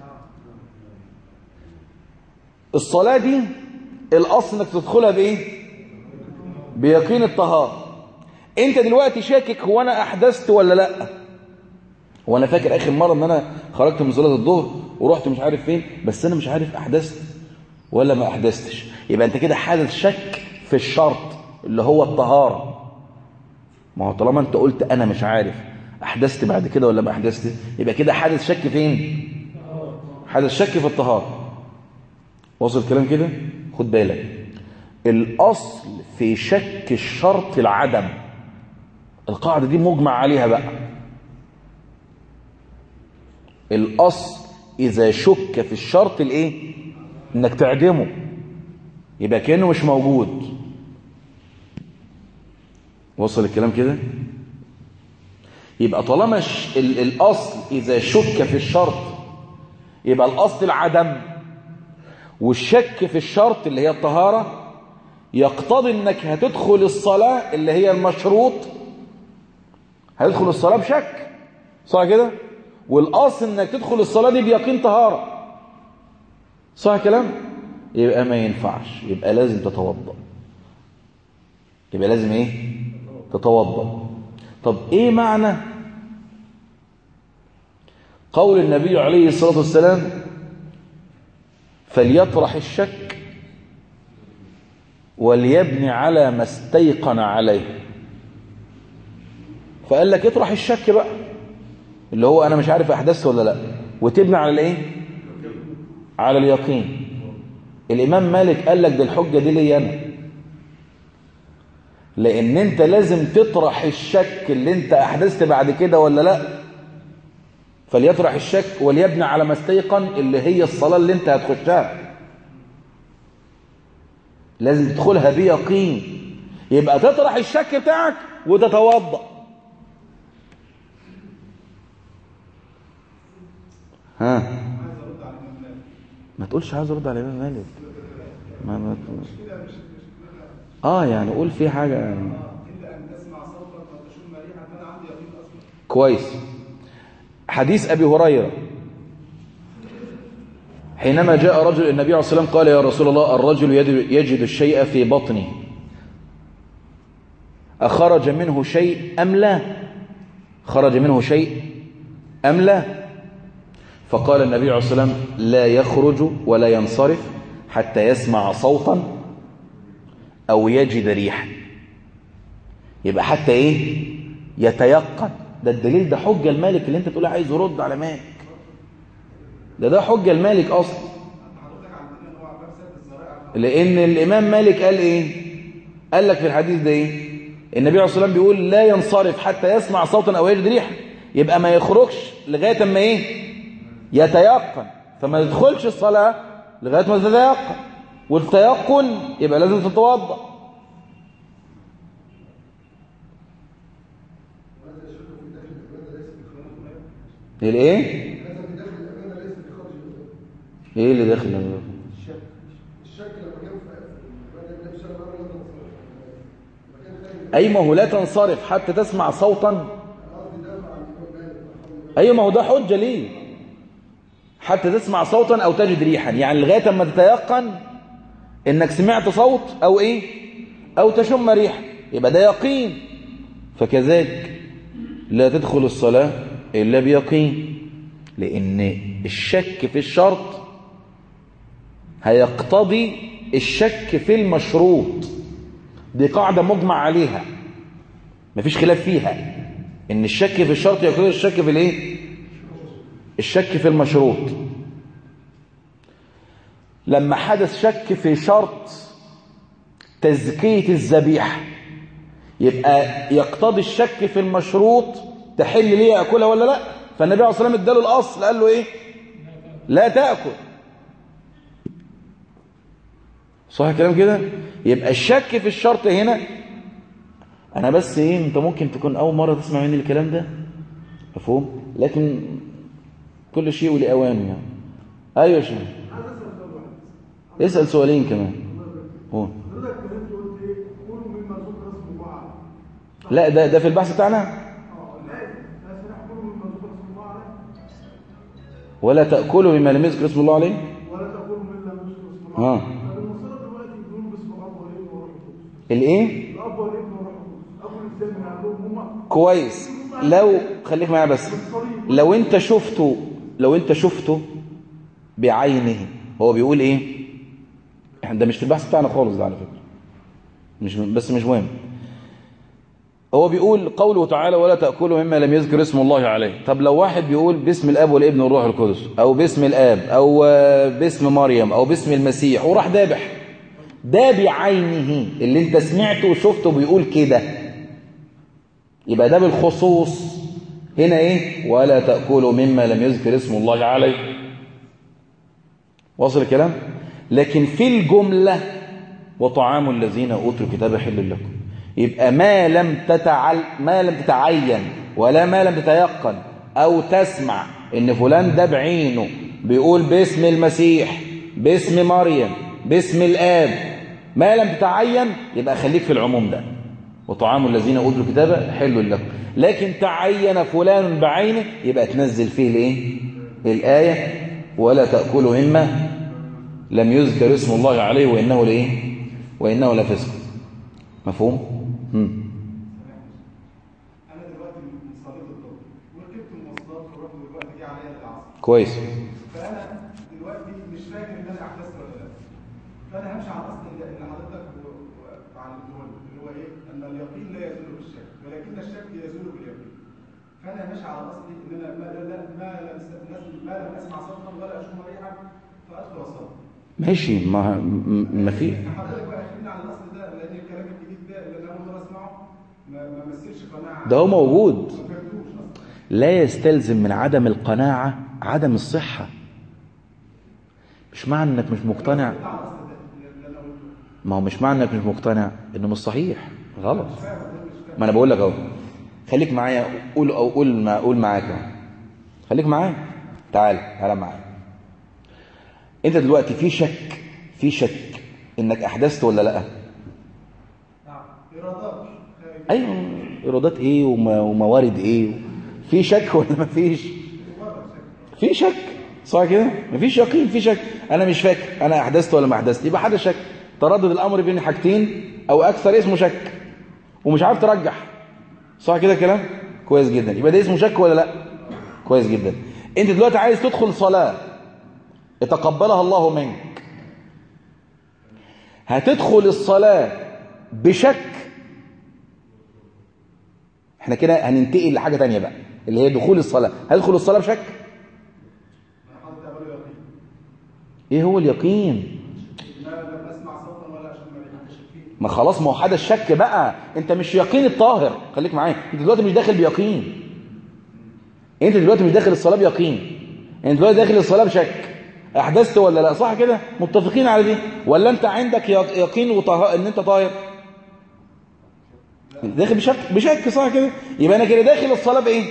الصلاه دي الاصل انك تدخلها بايه بيقين الطهاره انت دلوقتي شاكك هو انا احدثت ولا لا هو انا فاكر اخر مره ان انا خرجت من صلاه الظهر ورحت مش عارف فين بس انا مش عارف احدثت ولا ما احدثتش يبقى انت كده حادث شك في الشرط اللي هو الطهاره ما هو طالما انت قلت انا مش عارف احدثت بعد كده ولا ما احدثت يبقى كده حادث شك فين حادث شك في الطهاره وصل الكلام كده خد بالك الاصل في شك الشرط العدم القاعده دي مجمع عليها بقى الاصل اذا شك في الشرط الايه انك تعدمه يبقى كانه مش موجود وصل الكلام كده يبقى طالما ش... ال... الاصل اذا شك في الشرط يبقى الاصل العدم والشك في الشرط اللي هي الطهاره يقتضي انك هتدخل الصلاه اللي هي المشروط هتدخل الصلاه بشك صح كده والاصل انك تدخل الصلاه دي بيقين طهاره صح كلام يبقى ما ينفعش يبقى لازم تتوضا يبقى لازم ايه تتوضا طب ايه معنى قول النبي عليه الصلاه والسلام فليطرح الشك وليبني على ما استيقن عليه فقال لك اطرح الشك بقى اللي هو انا مش عارف احدث ولا لا وتبني على الايه على اليقين الامام مالك قال لك ده الحجه دي لي انا لان انت لازم تطرح الشك اللي انت احدثت بعد كده ولا لا فليطرح الشك وليبني على ما استيقن اللي هي الصلاه اللي انت هتخشها لازم تدخلها بيقين يبقى تطرح الشك بتاعك وتتوضا ها ما تقولش عايز ارد على الامام مالك ما ما اه يعني قول في حاجه يعني. كويس حديث ابي هريره حينما جاء رجل النبي عليه الصلاه والسلام قال يا رسول الله الرجل يجد الشيء في بطنه أخرج منه شيء أم لا خرج منه شيء أم لا فقال النبي عليه الصلاة والسلام لا يخرج ولا ينصرف حتى يسمع صوتا أو يجد ريحا يبقى حتى ايه يتيقن ده الدليل ده حجة المالك اللي انت تقول عايز يرد على مالك ده ده حجة المالك اصلا لان الامام مالك قال ايه قال لك في الحديث ده ايه النبي عليه الصلاة والسلام بيقول لا ينصرف حتى يسمع صوتا او يجد ريحا يبقى ما يخرجش لغاية اما ايه يتيقن فما يدخلش الصلاة لغاية ما تتيقن والتيقن يبقى لازم تتوضا الايه ايه اللي داخل الامام اي ما هو لا تنصرف حتى تسمع صوتا اي ما هو ده حجه ليه حتى تسمع صوتا او تجد ريحا يعني لغايه اما تتيقن انك سمعت صوت او ايه او تشم ريحا يبقى ده يقين فكذلك لا تدخل الصلاه الا بيقين لان الشك في الشرط هيقتضي الشك في المشروط دي قاعده مجمع عليها مفيش خلاف فيها ان الشك في الشرط يقتضي الشك في الايه الشك في المشروط لما حدث شك في شرط تزكية الذبيحة يبقى يقتضي الشك في المشروط تحل ليه يأكلها ولا لا فالنبي عليه الصلاة والسلام اداله الأصل قال له إيه لا تأكل صح الكلام كده يبقى الشك في الشرط هنا أنا بس إيه أنت ممكن تكون أول مرة تسمع مني الكلام ده مفهوم لكن كل شيء ولأوانه يعني أيوة يا شيخ اسأل سؤالين كمان هو لا ده ده في البحث بتاعنا ولا تأكلوا مما لم يذكر اسم الله عليه ولا تقولوا من لم يذكر اسم الله ها طب المصير دلوقتي بيقولوا باسم الاب والابن والروح القدس الايه الاب والابن والروح القدس ابو الانسان من عندهم هم كويس لو خليك معايا بس لو انت شفته لو انت شفته بعينه هو بيقول ايه احنا ده مش في البحث بتاعنا خالص ده على فكره مش بس مش مهم هو بيقول قوله تعالى ولا تأكلوا مما لم يذكر اسم الله عليه طب لو واحد بيقول باسم الاب والابن والروح القدس او باسم الاب او آه، باسم مريم او باسم المسيح وراح ذابح ده بعينه اللي انت سمعته وشفته بيقول كده يبقى ده بالخصوص هنا ايه ولا تأكلوا مما لم يذكر اسم الله عليه واصل الكلام لكن في الجملة وطعام الذين أوتوا الكتاب حل لكم يبقى ما لم تتعل ما لم تتعين ولا ما لم تتيقن أو تسمع إن فلان ده بعينه بيقول باسم المسيح باسم مريم باسم الآب ما لم تتعين يبقى خليك في العموم ده وطعام الذين أوتوا الكتاب حل لكم لكن تعين فلان بعينه يبقى تنزل فيه الايه الآية ولا تأكلوا مما لم يذكر اسم الله عليه وإنه لإيه وإنه لفسق مفهوم مم. انا دلوقتي صليت الظهر وركبت المواصلات ورحت دلوقتي جه عليا العصر كويس فانا دلوقتي مش فاكر ان انا احدثت ولا لا فانا همشي على الاصل اللي اللي حضرتك و- و- علمته لي اللي هو ايه ان اليقين لا يزول بالشك ولكن الشك يزول باليقين فانا ماشي على اصلي ان انا ما لا ما لم أس- ما لم اسمع صوتا ولا اشم ريحا فادخل اصلي ماشي ما ما في حضرتك بقى خلينا على الاصل ده لان الكلام الجديد ده اللي انا اول مره اسمعه ما ما مثلش قناعه ده هو موجود ما فهمتوش اصلا لا يستلزم من عدم القناعة عدم الصحة مش معنى انك مش مقتنع على الاصل ده اللي انا قلته ما هو مش معنى انك مش مقتنع انه مش صحيح غلط ما انا بقول لك اهو خليك معايا قول او قول ما قول معاك اهو خليك معايا تعال تعال معايا انت دلوقتي في شك في شك انك احدثت ولا لا نعم ايرادات ايوه ايرادات ايه وما- وموارد ايه في شك ولا ما فيش في شك صح كده مفيش يقين في شك انا مش فاكر انا احدثت ولا ما احدثت يبقى حدث شك تردد الامر بين حاجتين او اكثر اسمه شك ومش عارف ترجح صح كده كلام كويس جدا يبقى ده اسمه شك ولا لا كويس جدا انت دلوقتي عايز تدخل صلاه يتقبلها الله منك هتدخل الصلاه بشك احنا كده هننتقل لحاجة تانية بقى اللي هي دخول الصلاة هدخل الصلاة بشك انا حاطط اقبله يقين ايه هو اليقين لا لم اسمع صوتا ولا اشم ريحه ما خلاص ما هو حدا الشك بقى انت مش يقين الطاهر خليك معايا انت دلوقتي مش داخل بيقين انت دلوقتي مش داخل الصلاة بيقين انت دلوقتي داخل الصلاة بشك احدثت ولا لا صح كده متفقين على دي ولا انت عندك يق- يقين وطه... ان انت طاهر داخل بشك بشك صح كده يبقى انا كده داخل الصلاة بايه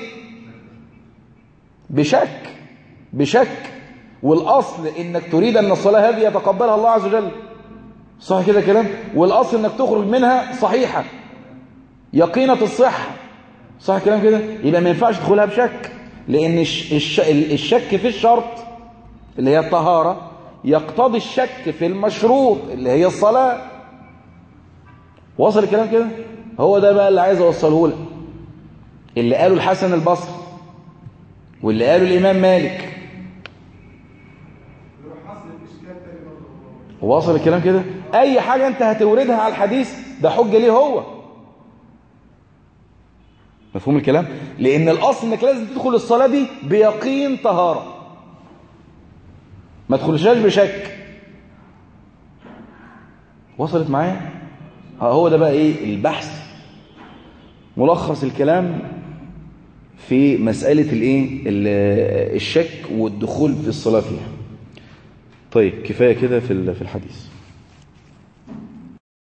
بشك بشك والاصل انك تريد ان الصلاة هذه يتقبلها الله عز وجل صح كده كلام والاصل انك تخرج منها صحيحة يقينة الصحة صح كلام كده يبقى ما ينفعش تدخلها بشك لان الش... الش... الشك في الشرط اللي هي الطهارة يقتضي الشك في المشروط اللي هي الصلاة وصل الكلام كده هو ده بقى اللي عايز اوصله لك اللي قاله الحسن البصري واللي قاله الامام مالك يروح حصل اشكال تاني برضه واصل الكلام كده اي حاجة انت هتوردها على الحديث ده حجة ليه هو مفهوم الكلام لان الاصل انك لازم تدخل الصلاة دي بيقين طهارة ما تدخلشهاش بشك وصلت معايا ها هو ده بقى ايه البحث ملخص الكلام في مسألة الايه ال- الشك والدخول في الصلاة فيها طيب كفاية كده في ال- في الحديث